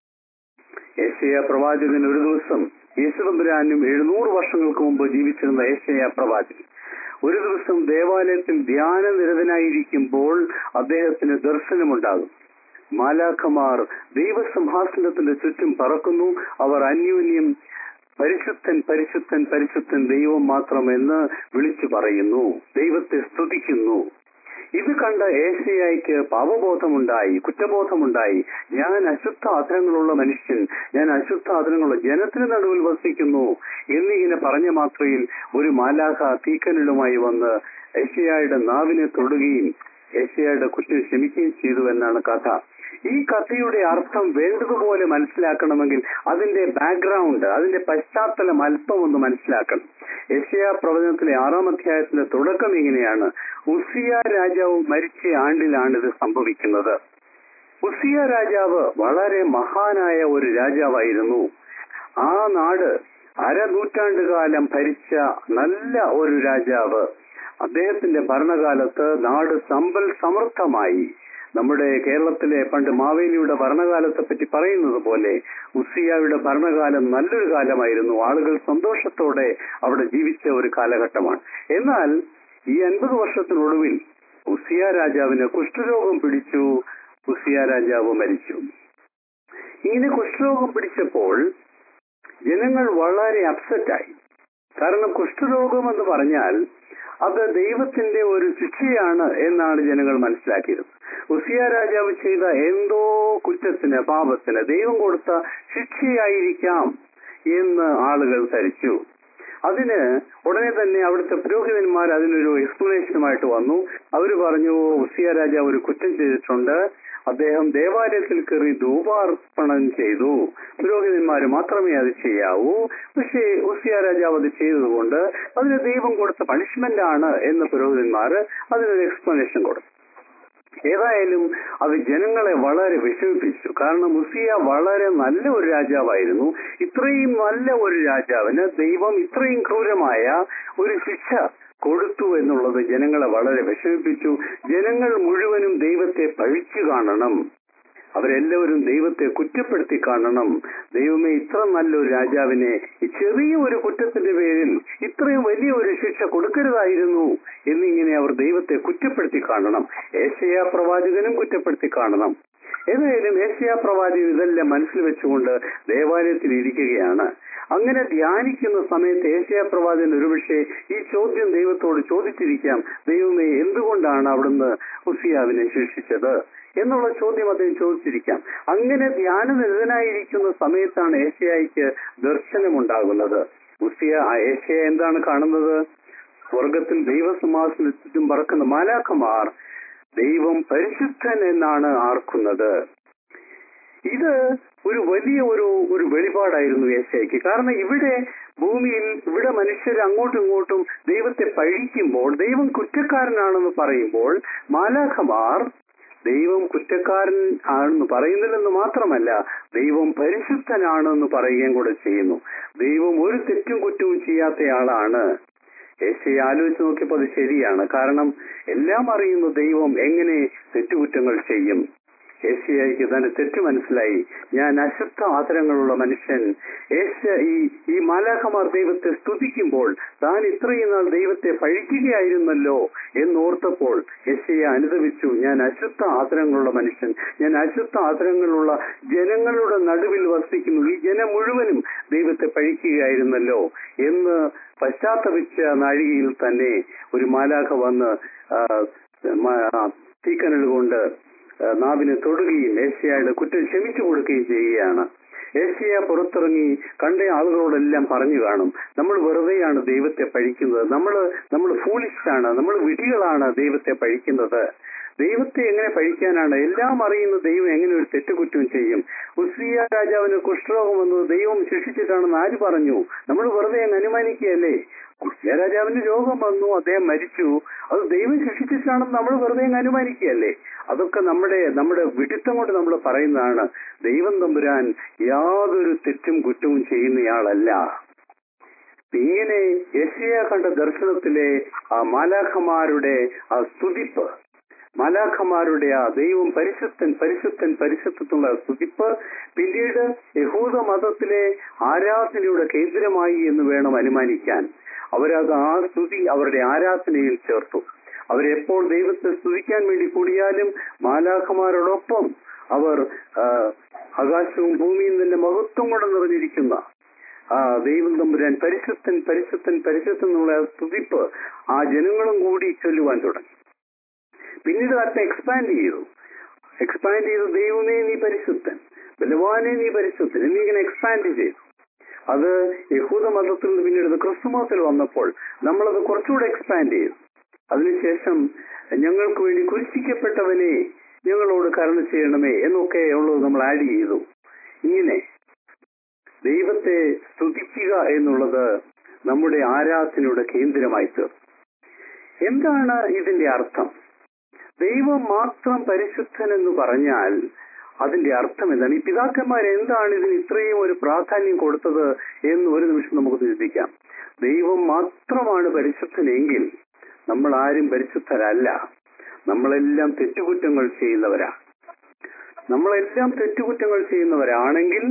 ഏശയ പ്രവാചകൻ ഒരു ദിവസം യേശുതമ്പുരാനും എഴുന്നൂറ് വർഷങ്ങൾക്ക് മുമ്പ് ജീവിച്ചിരുന്ന ഏശയ പ്രവാചകൻ ഒരു ദിവസം ദേവാലയത്തിൽ ധ്യാനനിരതനായിരിക്കുമ്പോൾ അദ്ദേഹത്തിന് ദർശനമുണ്ടാകും മാലാഖമാർ ദൈവസിംഹാസനത്തിന്റെ ചുറ്റും പറക്കുന്നു അവർ അന്യോന്യം പരിശുദ്ധൻ പരിശുദ്ധൻ പരിശുദ്ധൻ ദൈവം മാത്രമെന്ന് വിളിച്ചു പറയുന്നു ദൈവത്തെ സ്തുതിക്കുന്നു ഇത് കണ്ട ഏഷ്യയ്ക്ക് പാപബോധമുണ്ടായി കുറ്റബോധമുണ്ടായി ഞാൻ അശുദ്ധ ആദരങ്ങളുള്ള മനുഷ്യൻ ഞാൻ അശുദ്ധ ആദരങ്ങളുള്ള ജനത്തിന് നടുവിൽ വസിക്കുന്നു എന്നിങ്ങനെ പറഞ്ഞ മാത്രയിൽ ഒരു മാലാഖ തീക്കനലുമായി വന്ന് ഏഷ്യയുടെ നാവിനെ തൊടുകയും ഏഷ്യയുടെ കുറ്റം ക്ഷമിക്കുകയും ചെയ്തു എന്നാണ് കഥ ഈ കഥയുടെ അർത്ഥം വേണ്ടതുപോലെ മനസ്സിലാക്കണമെങ്കിൽ അതിന്റെ ബാക്ക്ഗ്രൗണ്ട് അതിന്റെ പശ്ചാത്തലം അല്പം ഒന്ന് മനസ്സിലാക്കണം യശയ പ്രവചനത്തിലെ ആറാം അധ്യായത്തിന്റെ തുടക്കം ഇങ്ങനെയാണ് ഉസിയ രാജാവ് മരിച്ച ആണ്ടിലാണ് ഇത് സംഭവിക്കുന്നത് ഉസിയ രാജാവ് വളരെ മഹാനായ ഒരു രാജാവായിരുന്നു ആ നാട് അരനൂറ്റാണ്ട് കാലം ഭരിച്ച നല്ല ഒരു രാജാവ് അദ്ദേഹത്തിന്റെ ഭരണകാലത്ത് നാട് സമ്പൽ സമൃദ്ധമായി നമ്മുടെ കേരളത്തിലെ പണ്ട് മാവേലിയുടെ ഭരണകാലത്തെ പറ്റി പറയുന്നത് പോലെ ഉസിയായുടെ ഭരണകാലം നല്ലൊരു കാലമായിരുന്നു ആളുകൾ സന്തോഷത്തോടെ അവിടെ ജീവിച്ച ഒരു കാലഘട്ടമാണ് എന്നാൽ ഈ അൻപത് വർഷത്തിനൊടുവിൽ ഉസിയ രാജാവിന് കുഷ്ഠരോഗം പിടിച്ചു ഉസിയ രാജാവ് മരിച്ചു ഇങ്ങനെ കുഷ്ഠരോഗം പിടിച്ചപ്പോൾ ജനങ്ങൾ വളരെ അപ്സെറ്റായി കാരണം കുഷ്ഠരോഗം എന്ന് പറഞ്ഞാൽ അത് ദൈവത്തിന്റെ ഒരു ശിക്ഷയാണ് എന്നാണ് ജനങ്ങൾ മനസ്സിലാക്കിയത് ഉസിയ രാജാവ് ചെയ്ത എന്തോ കുറ്റത്തിന് പാപത്തിന് ദൈവം കൊടുത്ത ശിക്ഷയായിരിക്കാം എന്ന് ആളുകൾ ധരിച്ചു അതിന് ഉടനെ തന്നെ അവിടുത്തെ പുരോഹിതന്മാർ അതിനൊരു എക്സ്പ്ലനേഷനുമായിട്ട് വന്നു അവർ പറഞ്ഞു ഉസിയ രാജാവ് ഒരു കുറ്റം ചെയ്തിട്ടുണ്ട് അദ്ദേഹം ദേവാലയത്തിൽ കയറി ധൂപാർപ്പണം ചെയ്തു പുരോഹിതന്മാർ മാത്രമേ അത് ചെയ്യാവൂ പക്ഷേ ഉസിയ രാജാവ് അത് ചെയ്തതുകൊണ്ട് അതിന് ദൈവം കൊടുത്ത പണിഷ്മെന്റ് ആണ് എന്ന് പുരോഹിതന്മാർ അതിനൊരു എക്സ്പ്ലനേഷൻ കൊടുത്തു ഏതായാലും അത് ജനങ്ങളെ വളരെ വിഷമിപ്പിച്ചു കാരണം മുസിയ വളരെ നല്ല ഒരു രാജാവായിരുന്നു ഇത്രയും നല്ല ഒരു രാജാവിന് ദൈവം ഇത്രയും ക്രൂരമായ ഒരു ശിക്ഷ കൊടുത്തു എന്നുള്ളത് ജനങ്ങളെ വളരെ വിഷമിപ്പിച്ചു ജനങ്ങൾ മുഴുവനും ദൈവത്തെ പഴിച്ചു കാണണം അവരെല്ലാവരും ദൈവത്തെ കുറ്റപ്പെടുത്തി കാണണം ദൈവമേ ഇത്ര നല്ലൊരു രാജാവിനെ ഈ ചെറിയ ഒരു കുറ്റത്തിന്റെ പേരിൽ ഇത്രയും വലിയ ഒരു ശിക്ഷ കൊടുക്കരുതായിരുന്നു എന്നിങ്ങനെ അവർ ദൈവത്തെ കുറ്റപ്പെടുത്തി കാണണം ഏഷ്യ പ്രവാചകനും കുറ്റപ്പെടുത്തി കാണണം ഏതായാലും ഏഷ്യ പ്രവാചകൻ ഇതെല്ലാം മനസ്സിൽ വെച്ചുകൊണ്ട് ദേവാലയത്തിൽ ഇരിക്കുകയാണ് അങ്ങനെ ധ്യാനിക്കുന്ന സമയത്ത് ഏഷ്യ പ്രവാചകൻ ഒരുപക്ഷെ ഈ ചോദ്യം ദൈവത്തോട് ചോദിച്ചിരിക്കാം ദൈവമേ എന്തുകൊണ്ടാണ് അവിടുന്ന് ഉസിയാവിനെ ശിക്ഷിച്ചത് എന്നുള്ള ചോദ്യം അദ്ദേഹം ചോദിച്ചിരിക്കാം അങ്ങനെ ധ്യാനനിരതനായിരിക്കുന്ന സമയത്താണ് ഏഷ്യയ്ക്ക് ദർശനമുണ്ടാകുന്നത് ഉസിയ ആ ഏഷ്യ എന്താണ് കാണുന്നത് സ്വർഗത്തിൽ ദൈവസമാസത്തിന് ചുറ്റും പറക്കുന്ന മാലാഖമാർ ദൈവം പരിശുദ്ധൻ എന്നാണ് ആർക്കുന്നത് ഇത് ഒരു വലിയ ഒരു ഒരു വെളിപാടായിരുന്നു ഏഷ്യയ്ക്ക് കാരണം ഇവിടെ ഭൂമിയിൽ ഇവിടെ മനുഷ്യർ അങ്ങോട്ടും ഇങ്ങോട്ടും ദൈവത്തെ പഴിക്കുമ്പോൾ ദൈവം കുറ്റക്കാരനാണെന്ന് പറയുമ്പോൾ മാലാഖമാർ ദൈവം കുറ്റക്കാരൻ ആണെന്ന് പറയുന്നില്ലെന്ന് മാത്രമല്ല ദൈവം പരിശുദ്ധനാണെന്ന് പറയുകയും കൂടെ ചെയ്യുന്നു ദൈവം ഒരു തെറ്റും കുറ്റവും ചെയ്യാത്തയാളാണ് യേശയെ ആലോചിച്ച് നോക്കിയപ്പോൾ അത് ശരിയാണ് കാരണം എല്ലാം അറിയുന്ന ദൈവം എങ്ങനെ തെറ്റുകുറ്റങ്ങൾ ചെയ്യും ഏഷ്യയ്ക്ക് തന്റെ തെറ്റ് മനസ്സിലായി ഞാൻ അശുദ്ധ ആദരങ്ങളുള്ള മനുഷ്യൻ ഏഷ്യ ഈ ഈ മാലാഖമാർ ദൈവത്തെ സ്തുതിക്കുമ്പോൾ താൻ ഇത്രയും നാൾ ദൈവത്തെ പഴിക്കുകയായിരുന്നല്ലോ എന്നോർത്തപ്പോൾ യശയെ അനുദവിച്ചു ഞാൻ അശുദ്ധ ആദരങ്ങളുള്ള മനുഷ്യൻ ഞാൻ അശുദ്ധ ആദരങ്ങളുള്ള ജനങ്ങളുടെ നടുവിൽ വസിക്കുന്നു ഈ ജനം മുഴുവനും ദൈവത്തെ പഴിക്കുകയായിരുന്നല്ലോ എന്ന് പശ്ചാത്തപിച്ച നാഴികയിൽ തന്നെ ഒരു മാലാഖ വന്ന് ആ, മ- തീക്കനൽ കൊണ്ട് ആ, നാവിനെ തൊടുകയും ഏഷ്യയുടെ കുറ്റം ക്ഷമിച്ചു കൊടുക്കുകയും ചെയ്യുകയാണ് ഏഷ്യ പുറത്തിറങ്ങി കണ്ട ആളുകളോടെല്ലാം പറഞ്ഞു കാണും നമ്മൾ വെറുതെയാണ് ദൈവത്തെ പഴിക്കുന്നത് നമ്മൾ നമ്മൾ ഫൂളിഷാണ് നമ്മൾ വിധികളാണ് ദൈവത്തെ പഴിക്കുന്നത് ദൈവത്തെ എങ്ങനെ പഴിക്കാനാണ് എല്ലാം അറിയുന്ന ദൈവം എങ്ങനെ ഒരു തെറ്റുകുറ്റം ചെയ്യും ഉസ്രിയ രാജാവിന് കുഷ്ഠരോഗം വന്നത് ദൈവം ശിക്ഷിച്ചിട്ടാണെന്ന് ആര് പറഞ്ഞു നമ്മൾ വെറുതെ അങ്ങ് അനുമാനിക്കുകയല്ലേ ഉസ്രിയ രാജാവിന് രോഗം വന്നു അദ്ദേഹം മരിച്ചു അത് ദൈവം ശിക്ഷിച്ചിട്ടാണെന്ന് നമ്മൾ വെറുതെ അങ്ങ് അനുമാനിക്കുകയല്ലേ അതൊക്കെ നമ്മുടെ നമ്മുടെ വിഡിത്തം കൊണ്ട് നമ്മൾ പറയുന്നതാണ് ദൈവം തമ്പുരാൻ യാതൊരു തെറ്റും കുറ്റവും ചെയ്യുന്നയാളല്ല ഇങ്ങനെ യശയ കണ്ട ദർശനത്തിലെ ആ മാലാഖമാരുടെ ആ സ്തുതിപ്പ് മാലാഖമാരുടെ ആ ദൈവം പരിശുദ്ധൻ പരിശുദ്ധൻ പരിശുദ്ധത്തുള്ള സ്തുതിപ്പ് പിന്നീട് യഹൂദ മതത്തിലെ ആരാധനയുടെ കേന്ദ്രമായി എന്ന് വേണം അനുമാനിക്കാൻ അവരത് ആ സ്തുതി അവരുടെ ആരാധനയിൽ ചേർത്തു അവരെപ്പോൾ ദൈവത്തെ സ്തുതിക്കാൻ വേണ്ടി കൂടിയാലും മാലാഖമാരോടൊപ്പം അവർ ആ, ആകാശവും ഭൂമിയും തന്നെ മഹത്വം കൊണ്ട് നിറഞ്ഞിരിക്കുന്ന ആ ദൈവം തമ്പുരാൻ പരിശുദ്ധൻ പരിശുദ്ധൻ പരിശുദ്ധൻ എന്നുള്ള ആ സ്തുതിപ്പ് ആ ജനങ്ങളും കൂടി ചൊല്ലുവാൻ തുടങ്ങി പിന്നീട് അല്പം എക്സ്പാൻഡ് ചെയ്തു എക്സ്പാൻഡ് ചെയ്തു ദൈവമേ നീ പരിശുദ്ധൻ ബലവാനെ നീ പരിശുദ്ധൻ എന്നീ ഇങ്ങനെ എക്സ്പാൻഡ് ചെയ്തു അത് യഹൂദ മതത്തിൽ നിന്ന് പിന്നീട് ക്രിസ്തുമസിൽ വന്നപ്പോൾ നമ്മളത് കുറച്ചുകൂടെ എക്സ്പാൻഡ് ചെയ്തു അതിനുശേഷം ഞങ്ങൾക്ക് വേണ്ടി കുരിശിക്കപ്പെട്ടവനെ ഞങ്ങളോട് കരുണ ചെയ്യണമേ എന്നൊക്കെ ഉള്ളത് നമ്മൾ ആഡ് ചെയ്തു ഇങ്ങനെ ദൈവത്തെ സ്തുതിക്കുക എന്നുള്ളത് നമ്മുടെ ആരാധനയുടെ കേന്ദ്രമായി തീർന്നു എന്താണ് ഇതിന്റെ അർത്ഥം ദൈവം മാത്രം പരിശുദ്ധൻ എന്ന് പറഞ്ഞാൽ അതിന്റെ അർത്ഥം എന്താണ് ഈ പിതാക്കന്മാർ എന്താണ് ഇതിന് ഇത്രയും ഒരു പ്രാധാന്യം കൊടുത്തത് എന്ന് ഒരു നിമിഷം നമുക്ക് ചിന്തിക്കാം ദൈവം മാത്രമാണ് പരിശുദ്ധനെങ്കിൽ നമ്മൾ ആരും പരിശുദ്ധരല്ല നമ്മളെല്ലാം തെറ്റുകുറ്റങ്ങൾ ചെയ്യുന്നവരാ നമ്മളെല്ലാം തെറ്റുകുറ്റങ്ങൾ ചെയ്യുന്നവരാണെങ്കിൽ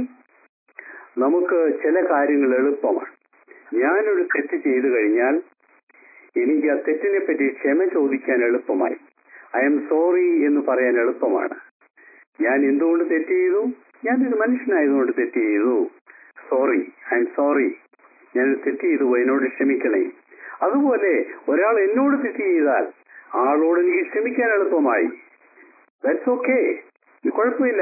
നമുക്ക് ചില കാര്യങ്ങൾ എളുപ്പമാണ് ഞാനൊരു തെറ്റ് ചെയ്തു കഴിഞ്ഞാൽ എനിക്ക് ആ തെറ്റിനെ പറ്റി ക്ഷമ ചോദിക്കാൻ എളുപ്പമായി ഐ എം സോറി എന്ന് പറയാൻ എളുപ്പമാണ് ഞാൻ എന്തുകൊണ്ട് തെറ്റ് ചെയ്തു ഞാനൊരു മനുഷ്യനായതുകൊണ്ട് തെറ്റ് ചെയ്തു സോറി ഐ എം സോറി ഞാൻ തെറ്റ് ചെയ്തു പോയി, എന്നോട് ക്ഷമിക്കണേ അതുപോലെ ഒരാൾ എന്നോട് തെറ്റ് ചെയ്താൽ ആളോട് എനിക്ക് ക്ഷമിക്കാൻ എളുപ്പമായി ദാറ്റ്സ് ഓക്കെ കുഴപ്പമില്ല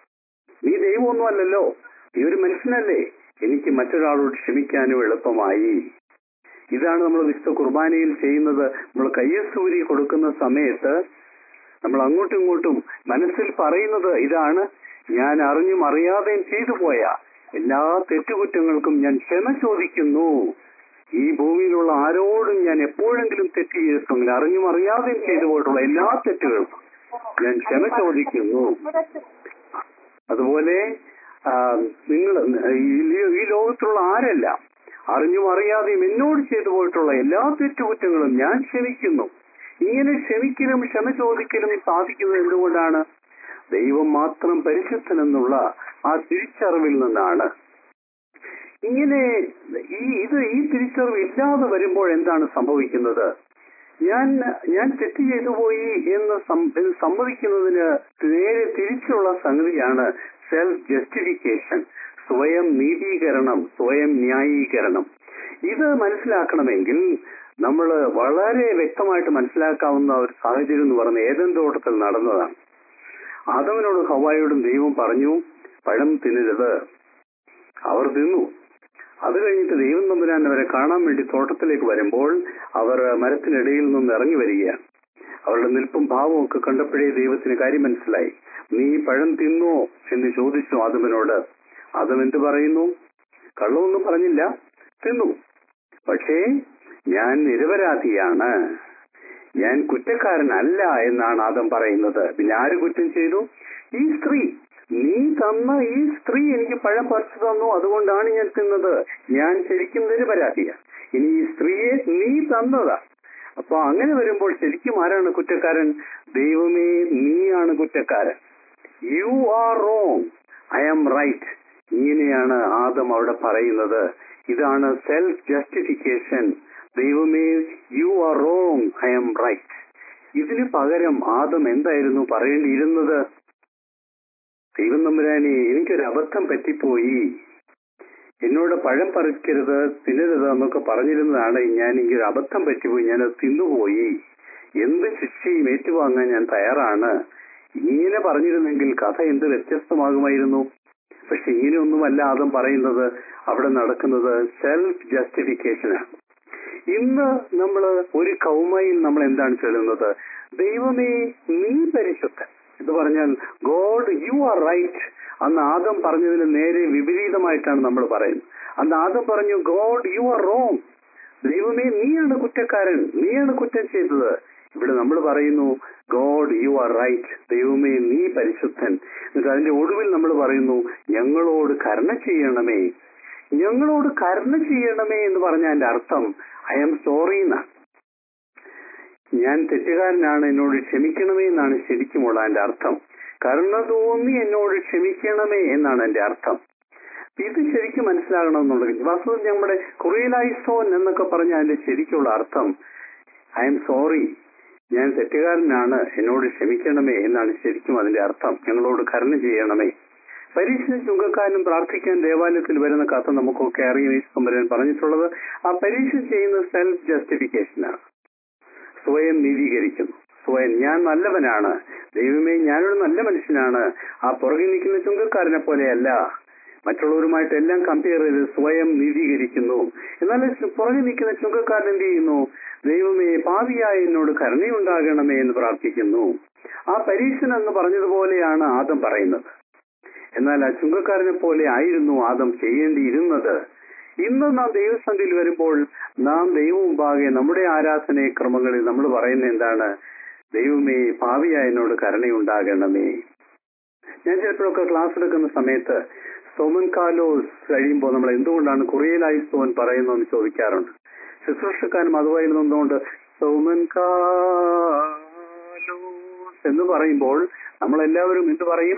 നീ ദൈവമൊന്നും അല്ലല്ലോ നീ ഒരു മനുഷ്യനല്ലേ എനിക്ക് മറ്റൊരാളോട് ക്ഷമിക്കാനും എളുപ്പമായി ഇതാണ് നമ്മൾ വിശുദ്ധ കുർബാനയിൽ ചെയ്യുന്നത് നമ്മൾ കയ്യസൂരി കൊടുക്കുന്ന സമയത്ത് നമ്മൾ അങ്ങോട്ടും ഇങ്ങോട്ടും മനസ്സിൽ പറയുന്നത് ഇതാണ് ഞാൻ അറിഞ്ഞും അറിയാതെയും ചെയ്തു പോയ എല്ലാ തെറ്റുകുറ്റങ്ങൾക്കും ഞാൻ ക്ഷമ ചോദിക്കുന്നു ഈ ഭൂമിയിലുള്ള ആരോടും ഞാൻ എപ്പോഴെങ്കിലും തെറ്റ് ചെയ്തിട്ടുണ്ടെങ്കിൽ അറിഞ്ഞും അറിയാതെയും ചെയ്തു പോയിട്ടുള്ള എല്ലാ തെറ്റുകൾക്കും ഞാൻ ക്ഷമ ചോദിക്കുന്നു അതുപോലെ ആ, നിങ്ങൾ ഈ- ഈ ലോകത്തുള്ള ആരെല്ലാം അറിഞ്ഞും അറിയാതെയും എന്നോട് ചെയ്തു പോയിട്ടുള്ള എല്ലാ തെറ്റുകുറ്റങ്ങളും ഞാൻ ക്ഷമിക്കുന്നു ഇങ്ങനെ ക്ഷമിക്കലും ക്ഷമ ചോദിക്കലും സാധിക്കുന്നത് എന്തുകൊണ്ടാണ് ദൈവം മാത്രം പരിശുദ്ധൻ എന്നുള്ള ആ തിരിച്ചറിവിൽ നിന്നാണ് ഇങ്ങനെ ഈ ഇത് ഈ തിരിച്ചറിവ് ഇല്ലാതെ വരുമ്പോൾ എന്താണ് സംഭവിക്കുന്നത് ഞാൻ ഞാൻ തെറ്റ് ചെയ്തു പോയി എന്ന് സം- എന്ന് സമ്മതിക്കുന്നതിന് നേരെ തിരിച്ചുള്ള സംഗതിയാണ് സെൽഫ് ജസ്റ്റിഫിക്കേഷൻ സ്വയം നീതീകരണം സ്വയം ന്യായീകരണം ഇത് മനസ്സിലാക്കണമെങ്കിൽ നമ്മൾ വളരെ വ്യക്തമായിട്ട് മനസ്സിലാക്കാവുന്ന ഒരു സാഹചര്യം എന്ന് പറഞ്ഞ ഏതൻ തോട്ടത്തിൽ നടന്നതാണ് ആദവനോട് ഹവായോടും ദൈവം പറഞ്ഞു പഴം തിന്നരുത് അവർ തിന്നു അത് കഴിഞ്ഞിട്ട് ദൈവം തമ്പുരാൻ അവരെ കാണാൻ വേണ്ടി തോട്ടത്തിലേക്ക് വരുമ്പോൾ അവർ മരത്തിനിടയിൽ നിന്ന് ഇറങ്ങി വരികയാണ് അവരുടെ നിൽപ്പും ഭാവവും ഒക്കെ കണ്ടപ്പോഴേ ദൈവത്തിന് കാര്യം മനസ്സിലായി നീ പഴം തിന്നോ എന്ന് ചോദിച്ചു ആദമനോട് ആദം എന്ത് പറയുന്നു കള്ളമൊന്നും പറഞ്ഞില്ല തിന്നു പക്ഷേ ഞാൻ നിരപരാധിയാണ് ഞാൻ കുറ്റക്കാരനല്ല എന്നാണ് ആദം പറയുന്നത് പിന്നെ ആര് കുറ്റം ചെയ്തു ഈ സ്ത്രീ നീ തന്ന ഈ സ്ത്രീ എനിക്ക് പഴം പറിച്ചു തന്നു അതുകൊണ്ടാണ് ഞാൻ തിന്നത് ഞാൻ ശരിക്കും നിരപരാധിയാണ് ഇനി ഈ സ്ത്രീയെ നീ തന്നതാ അപ്പൊ അങ്ങനെ വരുമ്പോൾ ശരിക്കും ആരാണ് കുറ്റക്കാരൻ ദൈവമേ നീയാണ് കുറ്റക്കാരൻ you are wrong I am right ഇങ്ങനെയാണ് ആദം അവിടെ പറയുന്നത് ഇതാണ് സെൽഫ് ജസ്റ്റിഫിക്കേഷൻ ദൈവമേ you are wrong I am right ഇതിന് പകരം ആദം എന്തായിരുന്നു പറയേണ്ടിയിരുന്നത് ദൈവം നമ്പുരാനെ എനിക്കൊരു അബദ്ധം പറ്റിപ്പോയി എന്നോട് പഴം പറിക്കരുത് തിന്നരുത് എന്നൊക്കെ പറഞ്ഞിരുന്നതാണ് ഞാൻ എനിക്കൊരു അബദ്ധം പറ്റിപ്പോയി ഞാനത് തിന്നുപോയി എന്ത് ശിക്ഷയും ഏറ്റുവാങ്ങാൻ ഞാൻ തയ്യാറാണ് ഇങ്ങനെ പറഞ്ഞിരുന്നെങ്കിൽ കഥ എന്ത് വ്യത്യസ്തമാകുമായിരുന്നു പക്ഷെ ഇങ്ങനെയൊന്നുമല്ല ആദം പറയുന്നത് അവിടെ നടക്കുന്നത് സെൽഫ് ജസ്റ്റിഫിക്കേഷനാണ് ഇന്ന് നമ്മൾ ഒരു കൗമയിൽ നമ്മൾ എന്താണ് ചൊല്ലുന്നത് ദൈവമേ നീ പരിശുദ്ധൻ എന്ന് പറഞ്ഞാൽ ഗോഡ് യു ആർ റൈറ്റ് അന്ന് ആദം പറഞ്ഞതിന് നേരെ വിപരീതമായിട്ടാണ് നമ്മൾ പറയുന്നത് അന്ന് ആദം പറഞ്ഞു ഗോഡ് യു ആർ റോങ് ദൈവമേ നീയാണ് കുറ്റക്കാരൻ നീയാണ് കുറ്റം ചെയ്തത് ഇവിടെ നമ്മൾ പറയുന്നു ഗോഡ് യു ആർ റൈറ്റ് ദൈവമേ നീ പരിശുദ്ധൻ എന്നിട്ട് അതിന്റെ ഒടുവിൽ നമ്മൾ പറയുന്നു ഞങ്ങളോട് കരുണ ചെയ്യണമേ ഞങ്ങളോട് കരുണ ചെയ്യണമേ എന്ന് പറഞ്ഞ അതിന്റെ അർത്ഥം ഐ ആം സോറി എന്നാണ് ഞാൻ തെറ്റുകാരനാണ് എന്നോട് ക്ഷമിക്കണമേ എന്നാണ് ശരിക്കുമുള്ള എന്റെ അർത്ഥം കരുണ തോന്നി എന്നോട് ക്ഷമിക്കണമേ എന്നാണ് എന്റെ അർത്ഥം ഇത് ശരിക്കും മനസ്സിലാകണമെന്നുള്ളത് വാസ്തവത്തിൽ നമ്മുടെ കുറിയലൈസോൻ എന്നൊക്കെ പറഞ്ഞ അതിന്റെ ശരിക്കുള്ള അർത്ഥം ഐ എം സോറി ഞാൻ തെറ്റുകാരനാണ് എന്നോട് ക്ഷമിക്കണമേ എന്നാണ് ശരിക്കും അതിന്റെ അർത്ഥം ഞങ്ങളോട് കരുണ ചെയ്യണമേ പരീക്ഷ ചുങ്കക്കാരനും പ്രാർത്ഥിക്കാൻ ദേവാലയത്തിൽ വരുന്ന കഥ നമുക്കൊക്കെ അറിയാം ഈ സംബരൻ പറഞ്ഞിട്ടുള്ളത് ആ പരീക്ഷ ചെയ്യുന്ന സെൽഫ് ജസ്റ്റിഫിക്കേഷനാണ് സ്വയം നീതീകരിക്കുന്നു സ്വയം ഞാൻ നല്ലവനാണ് ദൈവമേ ഞാനൊരു നല്ല മനുഷ്യനാണ് ആ പുറകിൽ നിൽക്കുന്ന ചുങ്കക്കാരനെ പോലെയല്ല മറ്റുള്ളവരുമായിട്ട് എല്ലാം കമ്പയർ ചെയ്ത് സ്വയം നീതീകരിക്കുന്നു എന്നാൽ പുറകിൽ നിൽക്കുന്ന ചുങ്കക്കാരൻ എന്ത് ചെയ്യുന്നു ദൈവമേ പാപിയായ എന്നോട് കരുണയുണ്ടാകണമേ എന്ന് പ്രാർത്ഥിക്കുന്നു ആ പരീക്ഷൻ എന്ന് പറഞ്ഞതുപോലെയാണ് ആദം പറയുന്നത് എന്നാൽ ആ ചുങ്കക്കാരനെ പോലെ ആയിരുന്നു ആദം ചെയ്യേണ്ടിയിരുന്നത് ഇന്ന് നാം ദൈവസന്ധിയിൽ വരുമ്പോൾ നാം ദൈവമുമ്പാകെ നമ്മുടെ ആരാധന ക്രമങ്ങളിൽ നമ്മൾ പറയുന്ന എന്താണ് ദൈവമേ പാവിയായ എന്നോട് കരുണയുണ്ടാകണമേ ഞാൻ ചിലപ്പോഴൊക്കെ ക്ലാസ് എടുക്കുന്ന സമയത്ത് സോമൻ കാലോസ് കഴിയുമ്പോൾ നമ്മൾ എന്തുകൊണ്ടാണ് കുറേലായി സോമൻ പറയുന്നതെന്ന് ചോദിക്കാറുണ്ട് ശുശ്രൂഷക്കാരും അതുമായി നിന്നുകൊണ്ട് സോമൻ കാലോസ് എന്ന് പറയുമ്പോൾ നമ്മൾ എല്ലാവരും എന്ത് പറയും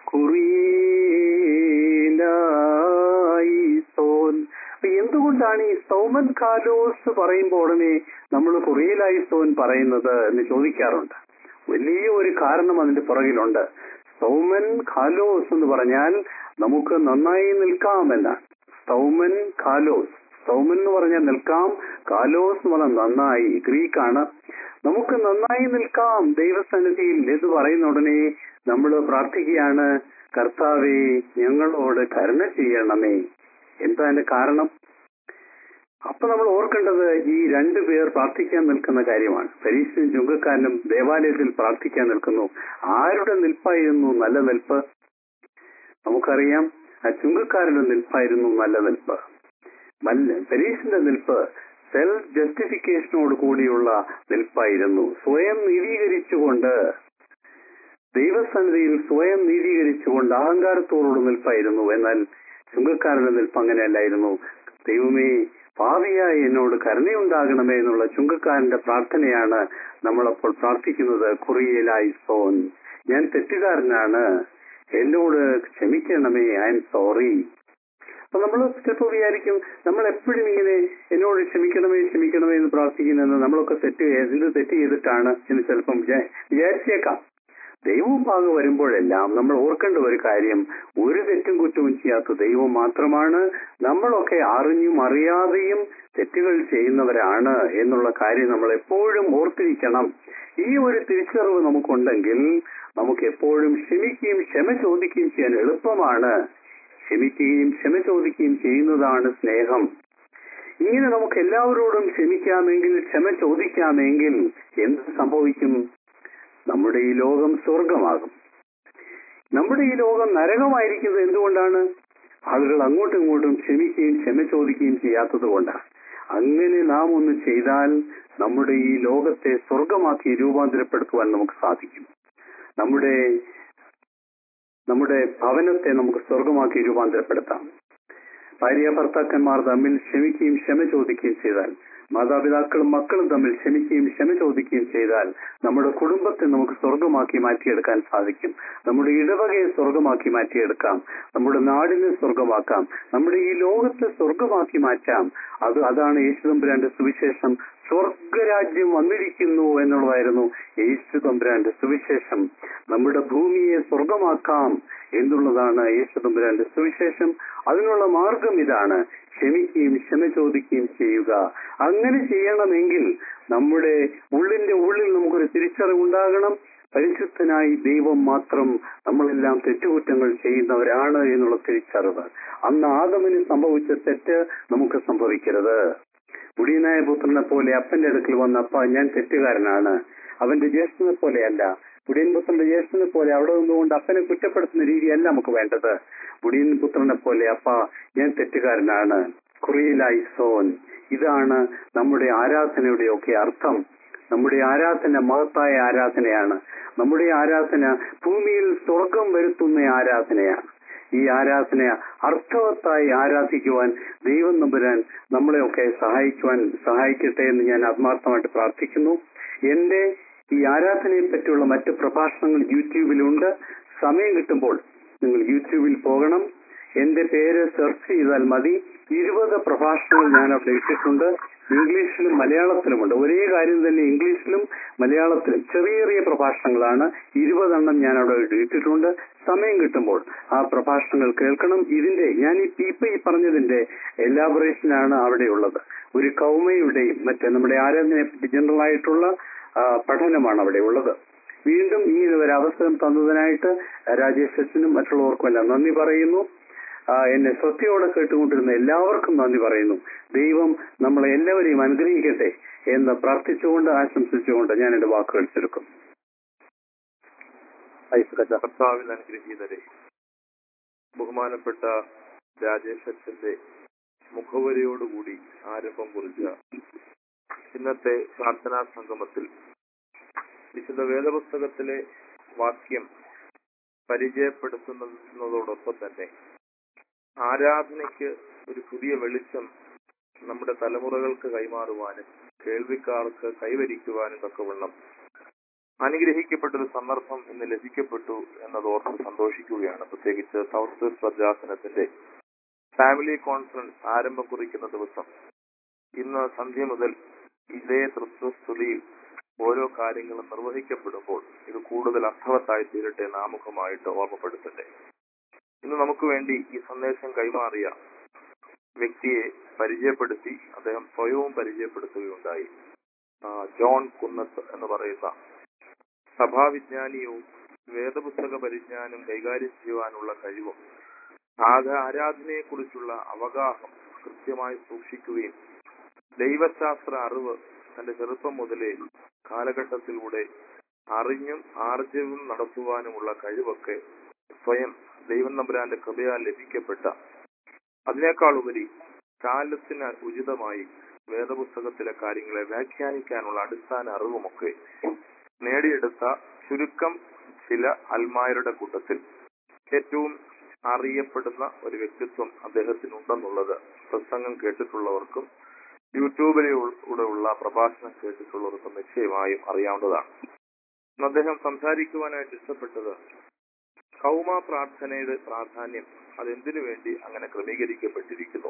കുറിയിലായി സോൻ അപ്പൊ എന്തുകൊണ്ടാണ് ഈ സൗമൻ കാലോസ് പറയുമ്പോൾ ഉടനെ നമ്മൾ കുറിയിലായി സോൻ പറയുന്നത് എന്ന് ചോദിക്കാറുണ്ട് വലിയ ഒരു കാരണം അതിന്റെ പുറകിലുണ്ട് സൗമൻ കാലോസ് എന്ന് പറഞ്ഞാൽ നമുക്ക് നന്നായി നിൽക്കാം എന്നാണ് സൗമൻ കാലോസ് സൗമൻ എന്ന് പറഞ്ഞാൽ നിൽക്കാം കാലോസ് എന്ന് പറഞ്ഞാൽ നന്നായി ഗ്രീക്കാണ് നമുക്ക് നന്നായി നിൽക്കാം ദൈവസന്നിധിയിൽ എന്ന് പറയുന്ന ഉടനെ നമ്മൾ പ്രാർത്ഥിക്കുകയാണ് കർത്താവെ ഞങ്ങളോട് കരുണ ചെയ്യണമേ എന്താ അതിന്റെ കാരണം അപ്പൊ നമ്മൾ ഓർക്കേണ്ടത് ഈ രണ്ടു പേർ പ്രാർത്ഥിക്കാൻ നിൽക്കുന്ന കാര്യമാണ് പരീക്ഷനും ചുങ്കക്കാരനും ദേവാലയത്തിൽ പ്രാർത്ഥിക്കാൻ നിൽക്കുന്നു ആരുടെ നിൽപ്പായിരുന്നു നല്ല നിൽപ്പ് നമുക്കറിയാം ആ ചുങ്കക്കാരുടെ നിൽപ്പായിരുന്നു നല്ല നിൽപ്പ് പരീക്ഷന്റെ നിൽപ്പ് സെൽഫ് ജസ്റ്റിഫിക്കേഷനോട് കൂടിയുള്ള നിൽപ്പായിരുന്നു സ്വയം നീതീകരിച്ചുകൊണ്ട് ദൈവസന്നിധിയിൽ സ്വയം നീതീകരിച്ചുകൊണ്ട് അഹങ്കാരത്തോടുള്ള നിൽപ്പായിരുന്നു എന്നാൽ ചുങ്കക്കാരുടെ നിൽപ്പ് അങ്ങനെയല്ലായിരുന്നു ദൈവമേ പാവിയായി എന്നോട് കരുണയുണ്ടാകണമേ എന്നുള്ള ചുങ്കക്കാരന്റെ പ്രാർത്ഥനയാണ് നമ്മളപ്പോൾ പ്രാർത്ഥിക്കുന്നത് കുറിയലായി സോൻ ഞാൻ തെറ്റുകാരനാണ് എന്നോട് ക്ഷമിക്കണമേ ഐ എം സോറി അപ്പൊ നമ്മൾ ചിലപ്പോൾ വിചാരിക്കും നമ്മൾ എപ്പോഴും ഇങ്ങനെ എന്നോട് ക്ഷമിക്കണമേ ക്ഷമിക്കണമേ എന്ന് പ്രാർത്ഥിക്കുന്നത് നമ്മളൊക്കെ തെറ്റ് എന്ത് തെറ്റ് ചെയ്തിട്ടാണ് എന്ന് ചിലപ്പം വിചാ- വിചാരിച്ചേക്കാം ദൈവവും ഭാഗം വരുമ്പോഴെല്ലാം നമ്മൾ ഓർക്കേണ്ട ഒരു കാര്യം ഒരു തെറ്റും കുറ്റവും ചെയ്യാത്ത ദൈവം മാത്രമാണ് നമ്മളൊക്കെ അറിഞ്ഞും അറിയാതെയും തെറ്റുകൾ ചെയ്യുന്നവരാണ് എന്നുള്ള കാര്യം നമ്മൾ എപ്പോഴും ഓർത്തിരിക്കണം ഈ ഒരു തിരിച്ചറിവ് നമുക്കുണ്ടെങ്കിൽ നമുക്ക് എപ്പോഴും ക്ഷമിക്കുകയും ക്ഷമ ചോദിക്കുകയും ചെയ്യാൻ എളുപ്പമാണ് ക്ഷമിക്കുകയും ക്ഷമ ചോദിക്കുകയും ചെയ്യുന്നതാണ് സ്നേഹം ഇങ്ങനെ നമുക്ക് എല്ലാവരോടും ക്ഷമിക്കാമെങ്കിൽ ക്ഷമ ചോദിക്കാമെങ്കിൽ എന്ത് സംഭവിക്കും നമ്മുടെ ഈ ലോകം സ്വർഗമാകും നമ്മുടെ ഈ ലോകം നരകമായിരിക്കുന്നത് എന്തുകൊണ്ടാണ് ആളുകൾ അങ്ങോട്ടും ഇങ്ങോട്ടും ക്ഷമിക്കുകയും ക്ഷമ ചോദിക്കുകയും ചെയ്യാത്തത് കൊണ്ടാണ് അങ്ങനെ നാം ഒന്ന് ചെയ്താൽ നമ്മുടെ ഈ ലോകത്തെ സ്വർഗമാക്കി രൂപാന്തരപ്പെടുത്തുവാൻ നമുക്ക് സാധിക്കും നമ്മുടെ നമ്മുടെ ഭവനത്തെ നമുക്ക് സ്വർഗമാക്കി രൂപാന്തരപ്പെടുത്താം ഭാര്യ ഭർത്താക്കന്മാർ തമ്മിൽ ക്ഷമിക്കുകയും ക്ഷമ ചോദിക്കുകയും ചെയ്താൽ മാതാപിതാക്കളും മക്കളും തമ്മിൽ ക്ഷമിക്കുകയും ക്ഷമ ചോദിക്കുകയും ചെയ്താൽ നമ്മുടെ കുടുംബത്തെ നമുക്ക് സ്വർഗമാക്കി മാറ്റിയെടുക്കാൻ സാധിക്കും നമ്മുടെ ഇടവകയെ സ്വർഗമാക്കി മാറ്റിയെടുക്കാം നമ്മുടെ നാടിനെ സ്വർഗമാക്കാം നമ്മുടെ ഈ ലോകത്തെ സ്വർഗമാക്കി മാറ്റാം അത് അതാണ് യേശുദമ്പുരാന്റെ സുവിശേഷം സ്വർഗരാജ്യം വന്നിരിക്കുന്നു എന്നുള്ളതായിരുന്നു യേശു തമ്പുരാന്റെ സുവിശേഷം നമ്മുടെ ഭൂമിയെ സ്വർഗമാക്കാം എന്നുള്ളതാണ് യേശു തമ്പുരാന്റെ സുവിശേഷം അതിനുള്ള മാർഗം ഇതാണ് ക്ഷമിക്കുകയും ക്ഷമ ചോദിക്കുകയും ചെയ്യുക അങ്ങനെ ചെയ്യണമെങ്കിൽ നമ്മുടെ ഉള്ളിന്റെ ഉള്ളിൽ നമുക്കൊരു തിരിച്ചറിവുണ്ടാകണം പരിശുദ്ധനായി ദൈവം മാത്രം നമ്മളെല്ലാം തെറ്റുകുറ്റങ്ങൾ ചെയ്യുന്നവരാണ് എന്നുള്ള തിരിച്ചറിവ് അന്ന് ആദമിന് സംഭവിച്ച തെറ്റ് നമുക്ക് സംഭവിക്കരുത് മുടിയനായ പുത്രനെ പോലെ അപ്പന്റെ അടുക്കൽ വന്ന അപ്പ ഞാൻ തെറ്റുകാരനാണ് അവന്റെ ജ്യേഷ്ഠനെ പോലെയല്ല മുടിയൻ പുത്രന്റെ ജ്യേഷ്ഠനെ പോലെ അവിടെ നിന്നുകൊണ്ട് അപ്പനെ കുറ്റപ്പെടുത്തുന്ന രീതിയല്ല നമുക്ക് വേണ്ടത് മുടിയൻ പുത്രനെ പോലെ അപ്പ ഞാൻ തെറ്റുകാരനാണ് കുറിയിലായി സോൻ ഇതാണ് നമ്മുടെ ആരാധനയുടെ ഒക്കെ അർത്ഥം നമ്മുടെ ആരാധന മഹത്തായ ആരാധനയാണ് നമ്മുടെ ആരാധന ഭൂമിയിൽ സ്വർഗം വരുത്തുന്ന ആരാധനയാണ് ഈ ആരാധന അർത്ഥവത്തായി ആരാധിക്കുവാൻ ദൈവം നമ്പുരാൻ നമ്മളെയൊക്കെ സഹായിക്കുവാൻ സഹായിക്കട്ടെ എന്ന് ഞാൻ ആത്മാർത്ഥമായിട്ട് പ്രാർത്ഥിക്കുന്നു എന്റെ ഈ ആരാധനയെ പറ്റിയുള്ള മറ്റ് പ്രഭാഷണങ്ങൾ യൂട്യൂബിലുണ്ട് സമയം കിട്ടുമ്പോൾ നിങ്ങൾ യൂട്യൂബിൽ പോകണം എന്റെ പേര് സെർച്ച് ചെയ്താൽ മതി ഇരുപത് പ്രഭാഷണങ്ങൾ ഞാൻ അവിടെ ഇട്ടിട്ടുണ്ട് ഇംഗ്ലീഷിലും മലയാളത്തിലുമുണ്ട് ഒരേ കാര്യം തന്നെ ഇംഗ്ലീഷിലും മലയാളത്തിലും ചെറിയ ചെറിയ പ്രഭാഷണങ്ങളാണ് ഇരുപതെണ്ണം ഞാൻ അവിടെ ഇട്ടിട്ടുണ്ട് സമയം കിട്ടുമ്പോൾ ആ പ്രഭാഷണങ്ങൾ കേൾക്കണം ഇതിന്റെ ഞാൻ ഈ ഇപ്പൊ ഈ പറഞ്ഞതിന്റെ എലാബറേഷനാണ് അവിടെയുള്ളത് ഒരു കൗമയുടെയും മറ്റേ നമ്മുടെ ആരാധനയെ പറ്റി ജനറൽ ആയിട്ടുള്ള ആ, പഠനമാണ് അവിടെ ഉള്ളത് വീണ്ടും ഇങ്ങനെ ഒരു അവസരം തന്നതിനായിട്ട് രാജേഷ് അച്ഛനും മറ്റുള്ളവർക്കും എല്ലാം നന്ദി പറയുന്നു ആ, എന്നെ ശ്രദ്ധയോടെ കേട്ടുകൊണ്ടിരുന്ന എല്ലാവർക്കും നന്ദി പറയുന്നു ദൈവം നമ്മളെ എല്ലാവരെയും അനുഗ്രഹിക്കട്ടെ എന്ന് പ്രാർത്ഥിച്ചുകൊണ്ട് ആശംസിച്ചുകൊണ്ട് ഞാൻ എന്റെ വാക്കുകൾ ചുരുക്കും കർത്താവിൽ അനുഗ്രഹീതരെ ബഹുമാനപ്പെട്ട രാജേഷ് അച്ഛന്റെ മുഖവരിയോടുകൂടി ആരംഭം കുറിച്ച ഇന്നത്തെ പ്രാർത്ഥനാ സംഗമത്തിൽ വിശുദ്ധ വേദപുസ്തകത്തിലെ വാക്യം പരിചയപ്പെടുത്തുന്നതോടൊപ്പം തന്നെ ആരാധനയ്ക്ക് ഒരു പുതിയ വെളിച്ചം നമ്മുടെ തലമുറകൾക്ക് കൈമാറുവാനും കേൾവിക്കാർക്ക് കൈവരിക്കുവാനും തക്കവണ്ണം അനുഗ്രഹിക്കപ്പെട്ട ഒരു സന്ദർഭം ഇന്ന് ലഭിക്കപ്പെട്ടു എന്നതോർത്ത് സന്തോഷിക്കുകയാണ് പ്രത്യേകിച്ച് സൗത്ത് വെസ്റ്റ് ഭദ്രാസനത്തിന്റെ ഫാമിലി കോൺഫറൻസ് ആരംഭം കുറിക്കുന്ന ദിവസം ഇന്ന് സന്ധ്യ മുതൽ ഇതേ തൃത്വസ്തുതിയിൽ ഓരോ കാര്യങ്ങളും നിർവഹിക്കപ്പെടുമ്പോൾ ഇത് കൂടുതൽ അർത്ഥവത്തായി തീരട്ടെ എന്ന് ആമുഖമായിട്ട് ഓർമ്മപ്പെടുത്തട്ടെ ഇന്ന് നമുക്ക് വേണ്ടി ഈ സന്ദേശം കൈമാറിയ വ്യക്തിയെ പരിചയപ്പെടുത്തി അദ്ദേഹം സ്വയവും പരിചയപ്പെടുത്തുകയുണ്ടായി ആ, ജോൺ കുന്നത്ത് എന്ന് പറയുന്ന സഭാവിജ്ഞാനിയും വേദപുസ്തക പരിജ്ഞാനം കൈകാര്യം ചെയ്യുവാനുള്ള കഴിവും ആകെ ആരാധനയെക്കുറിച്ചുള്ള അവഗാഹം കൃത്യമായി സൂക്ഷിക്കുകയും ദൈവശാസ്ത്ര അറിവ് തന്റെ ചെറുപ്പം മുതലേ കാലഘട്ടത്തിലൂടെ അറിഞ്ഞും ആർജവും നടത്തുവാനുമുള്ള കഴിവൊക്കെ സ്വയം ദൈവം നമ്പുരാന്റെ കൃപയാൽ ലഭിക്കപ്പെട്ട അതിനേക്കാൾ ഉപരി കാലത്തിന് ഉചിതമായി വേദപുസ്തകത്തിലെ കാര്യങ്ങളെ വ്യാഖ്യാനിക്കാനുള്ള അടിസ്ഥാന അറിവുമൊക്കെ നേടിയെടുത്ത ചുരുക്കം ചില അൽമായരുടെ കൂട്ടത്തിൽ ഏറ്റവും അറിയപ്പെടുന്ന ഒരു വ്യക്തിത്വം അദ്ദേഹത്തിനുണ്ടെന്നുള്ളത് പ്രസംഗം കേട്ടിട്ടുള്ളവർക്കും യൂട്യൂബിലൂടെ ഉള്ള പ്രഭാഷണം കേട്ടിട്ടുള്ളവർക്ക് നിശ്ചയമായും അറിയാവുന്നതാണ് ഇന്ന് അദ്ദേഹം സംസാരിക്കുവാനായിട്ട് ഇഷ്ടപ്പെട്ടത് കൗമ പ്രാർത്ഥനയുടെ പ്രാധാന്യം അതെന്തിനു വേണ്ടി അങ്ങനെ ക്രമീകരിക്കപ്പെട്ടിരിക്കുന്നു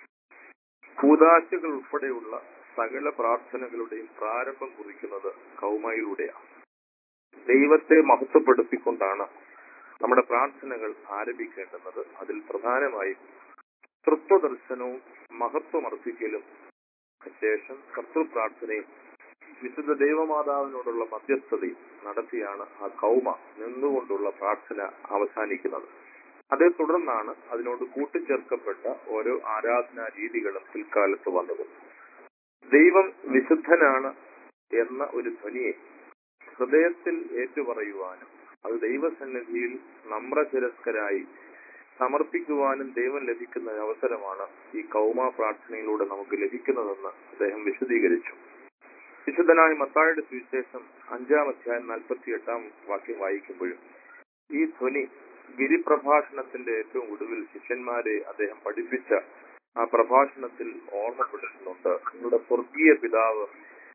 കൂതാശകൾ ഉൾപ്പെടെയുള്ള സകല പ്രാർത്ഥനകളുടെയും പ്രാരംഭം കുറിക്കുന്നത് കൗമയിലൂടെയാണ് ദൈവത്തെ മഹത്വപ്പെടുത്തിക്കൊണ്ടാണ് നമ്മുടെ പ്രാർത്ഥനകൾ ആരംഭിക്കേണ്ടുന്നത് അതിൽ പ്രധാനമായും തൃത്വദർശനവും മഹത്വമർപ്പിക്കലും ശേഷം കർത്തൃപ്രാർത്ഥനയും വിശുദ്ധ ദൈവമാതാവിനോടുള്ള മധ്യസ്ഥതയും നടത്തിയാണ് ആ കൗമ നിന്നുകൊണ്ടുള്ള പ്രാർത്ഥന അവസാനിക്കുന്നത് അതേ തുടർന്നാണ് അതിനോട് കൂട്ടിച്ചേർക്കപ്പെട്ട ഓരോ ആരാധനാ രീതികളും പിൽക്കാലത്ത് വന്നത് ദൈവം വിശുദ്ധനാണ് എന്ന ഒരു ധ്വനിയെ ഹൃദയത്തിൽ ഏറ്റുപറയുവാനും അത് ദൈവസന്നിധിയിൽ നമ്രചിരസ്കരായി സമർപ്പിക്കുവാനും ദൈവം ലഭിക്കുന്ന ഒരു അവസരമാണ് ഈ കൗമ പ്രാർത്ഥനയിലൂടെ നമുക്ക് ലഭിക്കുന്നതെന്ന് അദ്ദേഹം വിശദീകരിച്ചു വിശുദ്ധനായ മത്തായുടെ സുവിശേഷം അഞ്ചാം അധ്യായം നാൽപ്പത്തി എട്ടാം വാക്യം വായിക്കുമ്പോഴും ഈ ധ്വനി ഗിരിപ്രഭാഷണത്തിന്റെ ഏറ്റവും ഒടുവിൽ ശിഷ്യന്മാരെ അദ്ദേഹം പഠിപ്പിച്ച ആ പ്രഭാഷണത്തിൽ ഓർമ്മപ്പെടുത്തുന്നുണ്ട് നിങ്ങളുടെ സ്വർഗീയ പിതാവ്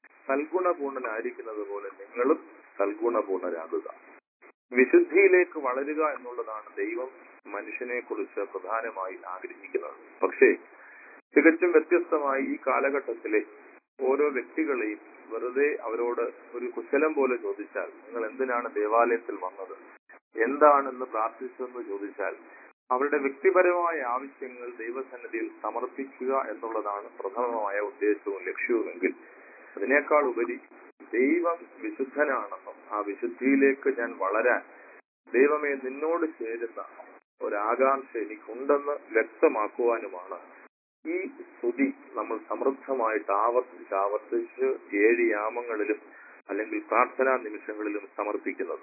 സൽഗുണപൂർണനായിരിക്കുന്നത് പോലെ നിങ്ങളും സൽഗുണപൂർണരാകുക വിശുദ്ധിയിലേക്ക് വളരുക എന്നുള്ളതാണ് ദൈവം മനുഷ്യനെ കുറിച്ച് പ്രധാനമായി ആഗ്രഹിക്കുന്നത് പക്ഷേ തികച്ചും വ്യത്യസ്തമായി ഈ കാലഘട്ടത്തിലെ ഓരോ വ്യക്തികളെയും വെറുതെ അവരോട് ഒരു കുശലം പോലെ ചോദിച്ചാൽ നിങ്ങൾ എന്തിനാണ് ദേവാലയത്തിൽ വന്നത് എന്താണെന്ന് പ്രാർത്ഥിച്ചതെന്ന് ചോദിച്ചാൽ അവരുടെ വ്യക്തിപരമായ ആവശ്യങ്ങൾ ദൈവസന്നിധിയിൽ സമർപ്പിക്കുക എന്നുള്ളതാണ് പ്രഥമമായ ഉദ്ദേശവും ലക്ഷ്യവുമെങ്കിൽ അതിനേക്കാൾ ഉപരി ദൈവം വിശുദ്ധനാണെന്നും ആ വിശുദ്ധിയിലേക്ക് ഞാൻ വളരാൻ ദൈവമേ നിന്നോട് ചേരുന്ന ഒരാകാംക്ഷ എനിക്കുണ്ടെന്ന് വ്യക്തമാക്കുവാനുമാണ് ഈ സ്തുതി നമ്മൾ സമൃദ്ധമായിട്ട് ആവർത്തിച്ച് ആവർത്തിച്ച് ഏഴ് യാമങ്ങളിലും അല്ലെങ്കിൽ പ്രാർത്ഥനാ നിമിഷങ്ങളിലും സമർപ്പിക്കുന്നത്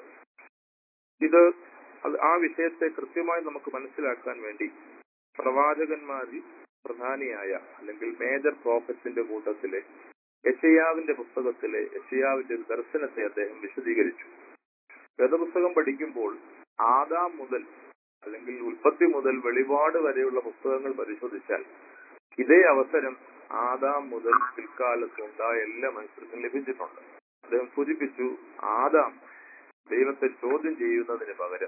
ഇത് അത് ആ വിഷയത്തെ കൃത്യമായി നമുക്ക് മനസ്സിലാക്കാൻ വേണ്ടി പ്രവാചകന്മാരിൽ പ്രധാനിയായ അല്ലെങ്കിൽ മേജർ പ്രോഫറ്റിന്റെ കൂട്ടത്തിലെ യശയാവിന്റെ പുസ്തകത്തിലെ യശയാവിന്റെ ഒരു ദർശനത്തെ അദ്ദേഹം വിശദീകരിച്ചു വേദപുസ്തകം പഠിക്കുമ്പോൾ ആദാം മുതൽ അല്ലെങ്കിൽ ഉൽപ്പത്തി മുതൽ വെളിപാട് വരെയുള്ള പുസ്തകങ്ങൾ പരിശോധിച്ചാൽ ഇതേ അവസരം ആദാം മുതൽ പിൽക്കാലത്ത് ഉണ്ടായ എല്ലാ മനുഷ്യർക്കും ലഭിച്ചിട്ടുണ്ട് അദ്ദേഹം സൂചിപ്പിച്ചു ആദാം ദൈവത്തെ ചോദ്യം ചെയ്യുന്നതിന് പകരം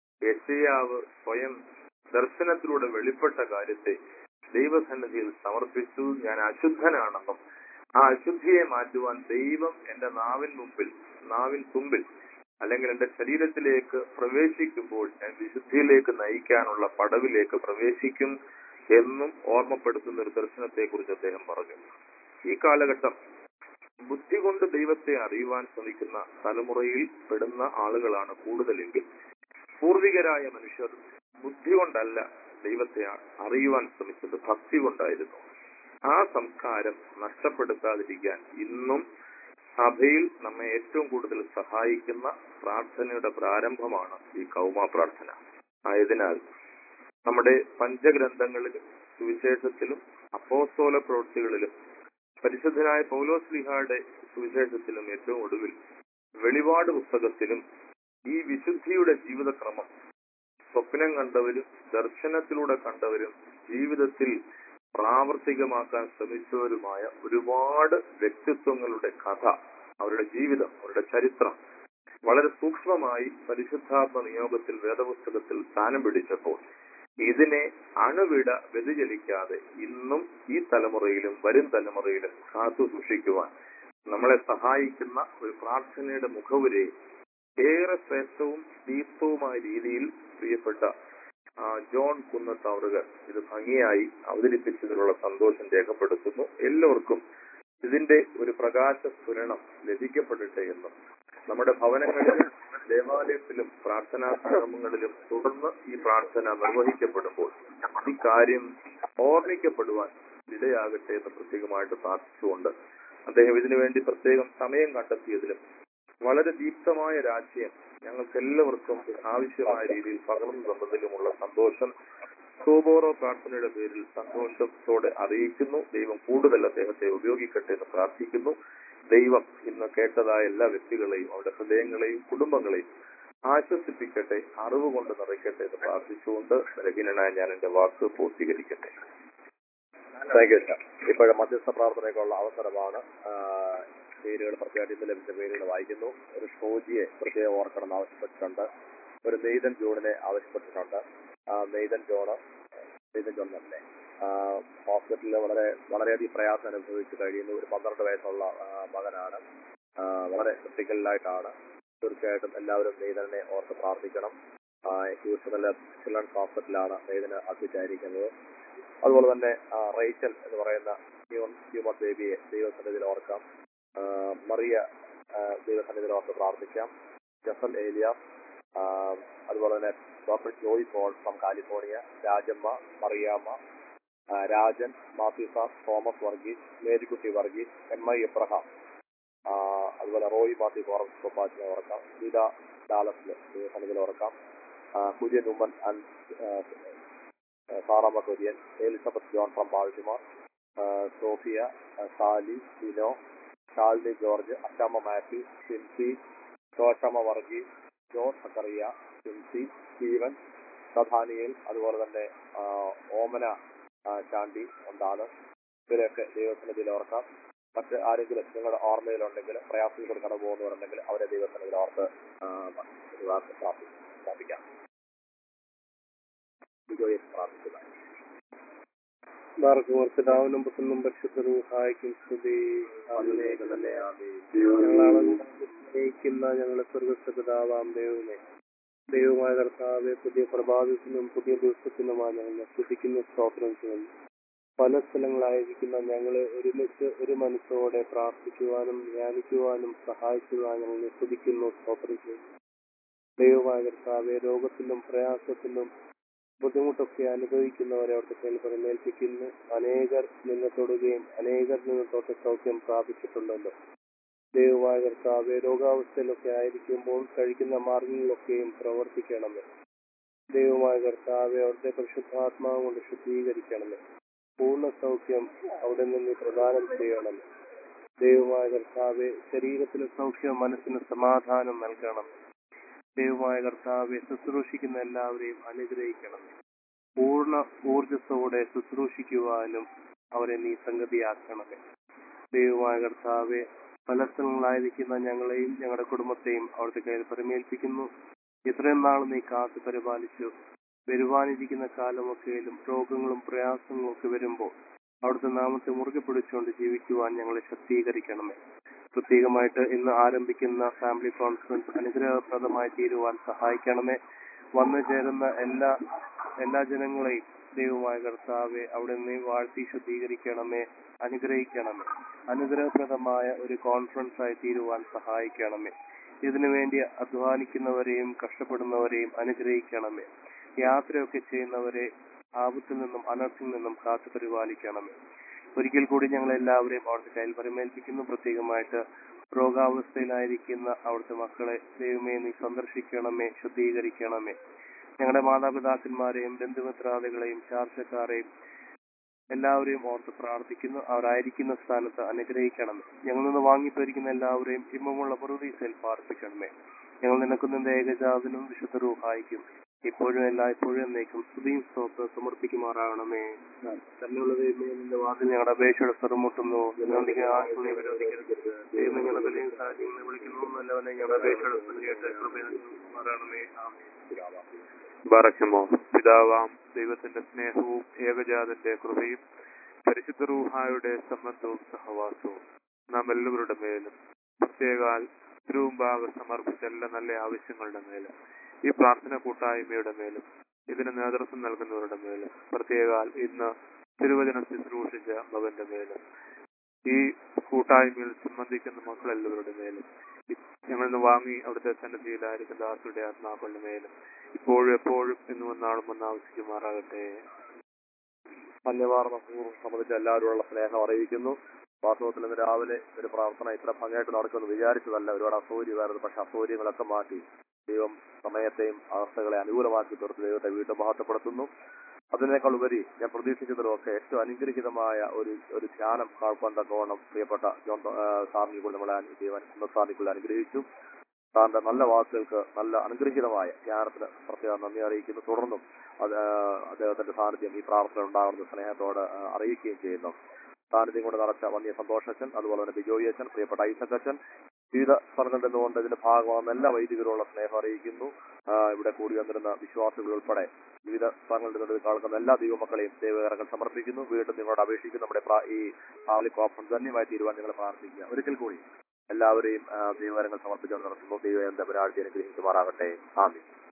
യശയാവ് സ്വയം ദർശനത്തിലൂടെ വെളിപ്പെട്ട കാര്യത്തെ ദൈവസന്നിധിയിൽ സമർപ്പിച്ചു ഞാൻ അശുദ്ധനാണെന്നും ആ അശുദ്ധിയെ മാറ്റുവാൻ ദൈവം എന്റെ നാവിൻ മുമ്പിൽ നാവിൻ തുമ്പിൽ അല്ലെങ്കിൽ എന്റെ ശരീരത്തിലേക്ക് പ്രവേശിക്കുമ്പോൾ ഞാൻ വിശുദ്ധിയിലേക്ക് നയിക്കാനുള്ള പടവിലേക്ക് പ്രവേശിക്കും എന്നും ഓർമ്മപ്പെടുത്തുന്ന ഒരു ദർശനത്തെ കുറിച്ച് അദ്ദേഹം പറഞ്ഞു ഈ കാലഘട്ടം ബുദ്ധി കൊണ്ട് ദൈവത്തെ അറിയുവാൻ ശ്രമിക്കുന്ന തലമുറയിൽ പെടുന്ന ആളുകളാണ് കൂടുതലെങ്കിൽ പൂർവികരായ മനുഷ്യർ ബുദ്ധി കൊണ്ടല്ല ദൈവത്തെ അറിയുവാൻ ശ്രമിച്ചത് ഭക്തി കൊണ്ടായിരുന്നു ആ സംസ്കാരം നഷ്ടപ്പെടുത്താതിരിക്കാൻ ഇന്നും സഭയിൽ നമ്മെ ഏറ്റവും കൂടുതൽ സഹായിക്കുന്ന പ്രാർത്ഥനയുടെ പ്രാരംഭമാണ് ഈ കൗമ പ്രാർത്ഥന ആയതിനാൽ നമ്മുടെ പഞ്ചഗ്രന്ഥങ്ങളിലും സുവിശേഷത്തിലും അപ്പോസ്തോല പ്രവൃത്തികളിലും പരിശുദ്ധനായ പൗലോസ്ലിഹായുടെ സുവിശേഷത്തിലും ഏറ്റവും ഒടുവിൽ വെളിപാട് പുസ്തകത്തിലും ഈ വിശുദ്ധിയുടെ ജീവിതക്രമം സ്വപ്നം കണ്ടവരും ദർശനത്തിലൂടെ കണ്ടവരും ജീവിതത്തിൽ പ്രാവർത്തികമാക്കാൻ ശ്രമിച്ചവരുമായ ഒരുപാട് വ്യക്തിത്വങ്ങളുടെ കഥ അവരുടെ ജീവിതം അവരുടെ ചരിത്രം വളരെ സൂക്ഷ്മമായി പരിശുദ്ധാത്മ നിയോഗത്തിൽ വേദപുസ്തകത്തിൽ സ്ഥാനം പിടിച്ചപ്പോൾ ഇതിനെ അണുവിട വ്യതിചലിക്കാതെ ഇന്നും ഈ തലമുറയിലും വരും തലമുറയിലും കാത്തു സൂക്ഷിക്കുവാൻ നമ്മളെ സഹായിക്കുന്ന ഒരു പ്രാർത്ഥനയുടെ മുഖവുരെ ഏറെ ശ്രേഷ്ഠവും ദീപ്തവുമായ രീതിയിൽ പ്രിയപ്പെട്ട ആ, ജോൺ കുന്നത്ത് അവറുകൾ ഇത് ഭംഗിയായി അവതരിപ്പിച്ചതിനുള്ള സന്തോഷം രേഖപ്പെടുത്തുന്നു എല്ലാവർക്കും ഇതിന്റെ ഒരു പ്രകാശ സ്ഫുരണം ലഭിക്കപ്പെടട്ടെ എന്നും നമ്മുടെ ഭവനങ്ങളിലും ദേവാലയത്തിലും പ്രാർത്ഥനാ സംഗമങ്ങളിലും തുടർന്ന് ഈ പ്രാർത്ഥന നിർവഹിക്കപ്പെടുമ്പോൾ ഈ കാര്യം ഓർമ്മിക്കപ്പെടുവാൻ ഇടയാകട്ടെ എന്ന് പ്രത്യേകമായിട്ട് പ്രാർത്ഥിച്ചുകൊണ്ട് അദ്ദേഹം ഇതിനു വേണ്ടി പ്രത്യേകം സമയം കണ്ടെത്തിയതിലും വളരെ ദീപ്തമായ രാജ്യം ഞങ്ങൾക്ക് എല്ലാവർക്കും ആവശ്യമായ രീതിയിൽ പകർന്നു തന്നതിലുമുള്ള സന്തോഷം സോബോറോ പ്രാർത്ഥനയുടെ പേരിൽ സന്തോഷത്തോടെ അറിയിക്കുന്നു ദൈവം കൂടുതൽ അദ്ദേഹത്തെ ഉപയോഗിക്കട്ടെ എന്ന് പ്രാർത്ഥിക്കുന്നു ദൈവം ഇന്ന് കേട്ടതായ എല്ലാ വ്യക്തികളെയും അവരുടെ ഹൃദയങ്ങളെയും കുടുംബങ്ങളെയും ആശ്വസിപ്പിക്കട്ടെ അറിവ് കൊണ്ട് നിറയ്ക്കട്ടെ എന്ന് പ്രാർത്ഥിച്ചുകൊണ്ട് ബലഹീനനായ ഞാൻ എന്റെ വാക്ക് പൂർത്തീകരിക്കട്ടെ താങ്ക് യു ഇപ്പോഴും മധ്യസ്ഥ പ്രാർത്ഥനയ്ക്കുള്ള അവസരമാണ് ആ, പേരുകൾ പ്രത്യേകമായിട്ട് ഇന്ന് ലഭിച്ച പേരുകൾ വായിക്കുന്നു ഒരു ഷോജിയെ പ്രത്യേകം ഓർക്കണം എന്ന് ആവശ്യപ്പെട്ടിട്ടുണ്ട് ഒരു നെയ്തൻ ജോണിനെ ആവശ്യപ്പെട്ടിട്ടുണ്ട് ആ, നെയ്തൻ ജോണ് നെയ്തൻ ജോൺ തന്നെ ആ, ഹോസ്പിറ്റലിൽ വളരെ വളരെയധികം പ്രയാസം അനുഭവിച്ച് കഴിയുന്ന ഒരു പന്ത്രണ്ട് വയസ്സുള്ള ആ, മകനാണ് ആ, വളരെ ക്രിട്ടിക്കലിലായിട്ടാണ് തീർച്ചയായിട്ടും എല്ലാവരും നെയ്തനെ ഓർത്ത് പ്രാർത്ഥിക്കണം ആ, ഹ്യൂസ്റ്റണിലെ ചിൽഡ്രൻസ് ഹോസ്പിറ്റലാണ് നെയ്തന് അഡ്മിറ്റായിരിക്കുന്നത് അതുപോലെ തന്നെ ആ, റേച്ചൽ എന്ന് പറയുന്ന ഹ്യൂമൻ ഹ്യൂമൻ ബേബിയെ ദൈവസന്നിധിയിൽ ഓർക്കാം ആ, മറിയ ആ, ദൈവസന്നിധിയിൽ ഓർത്ത് പ്രാർത്ഥിക്കാം ജസൽ ഏലിയാസ് ആ, അതുപോലെ തന്നെ doctor Joy Paul from California Rajamma Mariamma ആ, Rajan Mathew sir Thomas Varghese Marykutty Varghese M I Abraham ആ, അതുപോലെ റോയ് മാത്യു കോറൻസ് കൊപ്പാച്ചിനെ ഓർക്കാം ഗീത ഡാലസിൽ ദൈവസന്നിധിയിൽ ഓർക്കാം ആ, Kurian Oommen and Saramma Kurian Elizabeth John from Baltimore ആ, സോഫിയ ആ, സാലി ഡിനോ ഷാൽഡി George Achamma Mathew Sincy Joshamma Varghese Jose Zachariah Sincy Steven സധാനിയൽ അതുപോലെ തന്നെ ആ, ഓമന ആ, ചാണ്ടി ഉണ്ടാണ് ഇവരെയൊക്കെ ദൈവസന്നിധിയിൽ ഓർക്കാം മറ്റ് ആരെങ്കിലും നിങ്ങളുടെ ഓർമ്മയിലുണ്ടെങ്കിൽ പ്രയാസത്തിൽ കടന്നു പോകുന്നവരുണ്ടെങ്കിൽ അവരെ ദൈവസന്നിധിയിൽ ഓർത്ത് ആ, ഒരു വാക്ക് പ്രാർത്ഥി- പ്രാർത്ഥിക്കാം ബിജോയെ പ്രാർത്ഥിക്കുക മാർഗമർത്തനാവനും പുത്രനും പരിശുദ്ധനും സഹായിക്കും സ്തുതി അതിലേക്ക് തന്നെ ആമേൻ. ഞങ്ങളാണ് സ്നേഹിക്കുന്ന ഞങ്ങളെ സ്വർഗസ്ഥ പിതാവാം ദൈവമേ ദൈവമായ കർത്താവെ പുതിയ പ്രഭാതത്തിനും പുതിയ ദിവസത്തിനുമായി ഞങ്ങൾ സ്തുതിക്കുന്നു സ്തോത്രം ചെയ്യുന്നു പല സ്ഥലങ്ങളായിരിക്കുന്ന ഞങ്ങളെ ഒരുമിച്ച് ഒരു മനസ്സോടെ പ്രാർത്ഥിക്കുവാനും ധ്യാനിക്കുവാനും സഹായിക്കുവാൻ ഞങ്ങൾ സ്തുതിക്കുന്നു സ്തോത്രം ചെയ്യുന്നു ദൈവമായ കർത്താവെ രോഗത്തിലും പ്രയാസത്തിലും ബുദ്ധിമുട്ടൊക്കെ അനുഭവിക്കുന്നവരെ അവിടുത്തെ കയ്യിൽ പരിമേൽപ്പിക്കുന്നു അനേകർ നിന്ന് തൊടുകയും അനേകർ നിന്ന് തൊട്ട് സൗഖ്യം പ്രാപിച്ചിട്ടുണ്ടല്ലോ ദൈവമായ കർത്താവെ രോഗാവസ്ഥയിലൊക്കെ ആയിരിക്കുമ്പോൾ കഴിക്കുന്ന മാർഗങ്ങളിലൊക്കെയും പ്രവർത്തിക്കണമേ ദൈവമായ കർത്താവെ അവിടുത്തെ പരിശുദ്ധാത്മാവ് കൊണ്ട് ശുദ്ധീകരിക്കണമേ പൂർണ്ണ സൗഖ്യം അവിടെ നിന്ന് പ്രദാനം ചെയ്യണമേ ദൈവമായ കർത്താവെ ശരീരത്തിന് സൗഖ്യം മനസ്സിന് സമാധാനം നൽകണം ദൈവമായ കർത്താവെ ശുശ്രൂഷിക്കുന്ന എല്ലാവരെയും അനുഗ്രഹിക്കണമേ പൂർണ്ണ ഊർജത്തോടെ ശുശ്രൂഷിക്കുവാനും അവരെ നീ സംഗതിയാക്കണമേ ദൈവമായ കർത്താവെ പല സ്ഥലങ്ങളായിരിക്കുന്ന ഞങ്ങളെയും ഞങ്ങളുടെ കുടുംബത്തെയും അവിടുത്തെ കയ്യിൽ പരിമേൽപ്പിക്കുന്നു ഇത്രയും നാൾ നീ കാത്തു പരിപാലിച്ചു വരുവാനിരിക്കുന്ന കാലമൊക്കെയിലും രോഗങ്ങളും പ്രയാസങ്ങളും ഒക്കെ വരുമ്പോൾ അവിടുത്തെ നാമത്തെ മുറുകെ പിടിച്ചുകൊണ്ട് ജീവിക്കുവാൻ ഞങ്ങളെ ശക്തീകരിക്കണമേ പ്രത്യേകമായിട്ട് ഇന്ന് ആരംഭിക്കുന്ന ഫാമിലി കോൺഫറൻസ് അനുഗ്രഹപ്രദമായി തീരുവാൻ സഹായിക്കണമേ വന്നു ചേരുന്ന എല്ലാ എല്ലാ ജനങ്ങളെയും ദൈവമായ കർത്താവെ അവിടെ നീ വാഴ്ത്തി ശുദ്ധീകരിക്കണമേ അനുഗ്രഹിക്കണമേ അനുഗ്രഹപ്രദമായ ഒരു കോൺഫറൻസ് ആയി തീരുവാൻ സഹായിക്കണമേ ഇതിനു വേണ്ടി അധ്വാനിക്കുന്നവരെയും കഷ്ടപ്പെടുന്നവരെയും അനുഗ്രഹിക്കണമേ യാത്രയൊക്കെ ചെയ്യുന്നവരെ ആപത്തിൽ നിന്നും അനർത്ഥത്തിൽ നിന്നും കാത്തു പരിപാലിക്കണമേ ഒരിക്കൽ കൂടി ഞങ്ങൾ എല്ലാവരെയും അവിടുത്തെ കയ്യിൽ പരിമേൽപ്പിക്കുന്നു പ്രത്യേകമായിട്ട് രോഗാവസ്ഥയിലായിരിക്കുന്ന അവിടുത്തെ മക്കളെ ദൈവമേ നീ സന്ദർശിക്കണമേ ശുദ്ധീകരിക്കണമേ ഞങ്ങളുടെ മാതാപിതാക്കന്മാരെയും ബന്ധുമിത്രാദികളെയും ചാർച്ചക്കാരെയും എല്ലാവരെയും ഓർത്ത് പ്രാർത്ഥിക്കുന്നു അവരായിരിക്കുന്ന സ്ഥാനത്ത് അനുഗ്രഹിക്കണം ഞങ്ങളിൽ നിന്ന് വാങ്ങിപ്പോയിരിക്കുന്ന എല്ലാവരെയും ഇമ്പമുള്ള പ്രതീക്ഷയിൽ പാർപ്പിക്കണമേ ഞങ്ങൾ നിനക്കുന്ന ഏകജാതനും വിശുദ്ധ റൂഹായിക്കും ഇപ്പോഴും എല്ലായ്പ്പോഴും എന്നേക്കും സ്തുതിയും സ്തോത്ര സമർപ്പിക്കുമാറാകണമേ തന്നെയുള്ള ദൈവമേ നിന്റെ വാതിൽ ഞങ്ങളുടെ അപേക്ഷയുടെ സ്വരമുട്ടുന്നു നിന്നോണ്ടിക്ക് ആശ്രമം വിരോധിക്കരുത് ദൈവം ഞങ്ങളുടെ വിലയും സാഹചര്യങ്ങളെ വിളിക്കുന്നു നല്ലവനെ ഞങ്ങളുടെ അപേക്ഷയുടെ സ്തുതിയായിട്ട് കൃപയാണമേ ബറക്കുമോ പിതാവാം ദൈവത്തിന്റെ സ്നേഹവും ഏകജാതന്റെ കൃപയും പരിശുദ്ധ റൂഹായുടെ സംബന്ധവും സഹവാസവും നാം എല്ലാവരുടെ മേലും പ്രത്യേകാൽ തിരുവുമ്പാകെ സമർപ്പിച്ച എല്ലാ നല്ല ആവശ്യങ്ങളുടെ മേലും ഈ പ്രാർത്ഥന കൂട്ടായ്മയുടെ മേലും ഇതിന് നേതൃത്വം നൽകുന്നവരുടെ മേലും പ്രത്യേകാൽ ഇന്ന് തിരുവചനം ശുശ്രൂഷിച്ച മകന്റെ മേലും ഈ കൂട്ടായ്മയിൽ സംബന്ധിക്കുന്ന മക്കളെല്ലാവരുടെ മേലും ഞങ്ങൾ ഇന്ന് വാങ്ങി അവിടുത്തെ സന്നദ്ധിയിലായിരിക്കുന്ന ദാസുടെ ആത്മാക്കളുടെ മേലും ഇപ്പോഴും എപ്പോഴും എന്നും എന്നാളും ഒന്ന് ആവശ്യിക്കുമാറാകട്ടെ ധന്യവാർന്ന പൂർവ്വം സംബന്ധിച്ച എല്ലാവരോടുള്ള സ്നേഹം അറിയിക്കുന്നു വാസ്തവത്തിൽ ഇന്ന് രാവിലെ ഒരു പ്രാർത്ഥന ഇത്ര ഭംഗിയായിട്ട് നടക്കുമെന്ന് വിചാരിച്ചതല്ല ഒരുപാട് അസൗകര്യമായിരുന്നു പക്ഷെ അസൗകര്യങ്ങളൊക്കെ മാറ്റി ദൈവം സമയത്തെയും അവസ്ഥകളെ അനുകൂലമാക്കി തീർത്ത് ദൈവത്തെ വീണ്ടും മഹത്വപ്പെടുത്തുന്നു അതിനേക്കാൾ ഉപരി ഞാൻ പ്രതീക്ഷിച്ചതിലൊക്കെ ഏറ്റവും അനുഗ്രഹീതമായ ഒരു ഒരു ധ്യാനം കാഴ്പാൻ തക്കവണ്ണം പ്രിയപ്പെട്ട ജോൺ സാറിനെ കൂടി നമ്മളെ അനു- ദൈവം സാറിനെ കൂടി അനുഗ്രഹിച്ചു സാറിന്റെ നല്ല വാക്കുകൾക്ക് നല്ല അനുഗ്രഹീതമായ ധ്യാനത്തിന് പ്രത്യേകം നന്ദി അറിയിക്കുന്നു തുടർന്നും അത് ആ, അദ്ദേഹത്തിന്റെ സാന്നിധ്യം ഈ പ്രാർത്ഥന ഉണ്ടാകുന്ന സ്നേഹത്തോട് ആ, അറിയിക്കുകയും ചെയ്യുന്നു സാന്നിധ്യം കൊണ്ട് നടച്ച വന്യ സന്തോഷച്ചൻ അതുപോലെ തന്നെ ബിജോയി അച്ഛൻ പ്രിയപ്പെട്ട ഐസക്കച്ചൻ വിവിധ സ്ഥലങ്ങളിൽ നിന്നുകൊണ്ട് ഇതിന്റെ ഭാഗമാകുന്ന എല്ലാ വൈദികരോടുള്ള സ്നേഹം അറിയിക്കുന്നു ആ, ഇവിടെ കൂടി വന്നിരുന്ന വിശ്വാസികൾ ഉൾപ്പെടെ വിവിധ സ്ഥലങ്ങളിൽ നിന്ന് കേൾക്കുന്ന എല്ലാ ദൈവമക്കളെയും ദൈവകരങ്ങൾ സമർപ്പിക്കുന്നു വീണ്ടും നിങ്ങളോട് അപേക്ഷിക്കുന്നു നമ്മുടെ പ്രാ- ഈ ഫാമിലി കോൺഫറൻസ് ധന്യമായി തീരുവാൻ നിങ്ങൾ പ്രാർത്ഥിക്കുക ഒരിക്കൽ കൂടി എല്ലാവരെയും ആ, ദൈവകരങ്ങൾ സമർപ്പിച്ചുകൊണ്ട് നടത്തുന്നു ദൈവം തമ്പരാഴ്ച അനുഗ്രഹിക്കുമാറാകട്ടെ ആമീൻ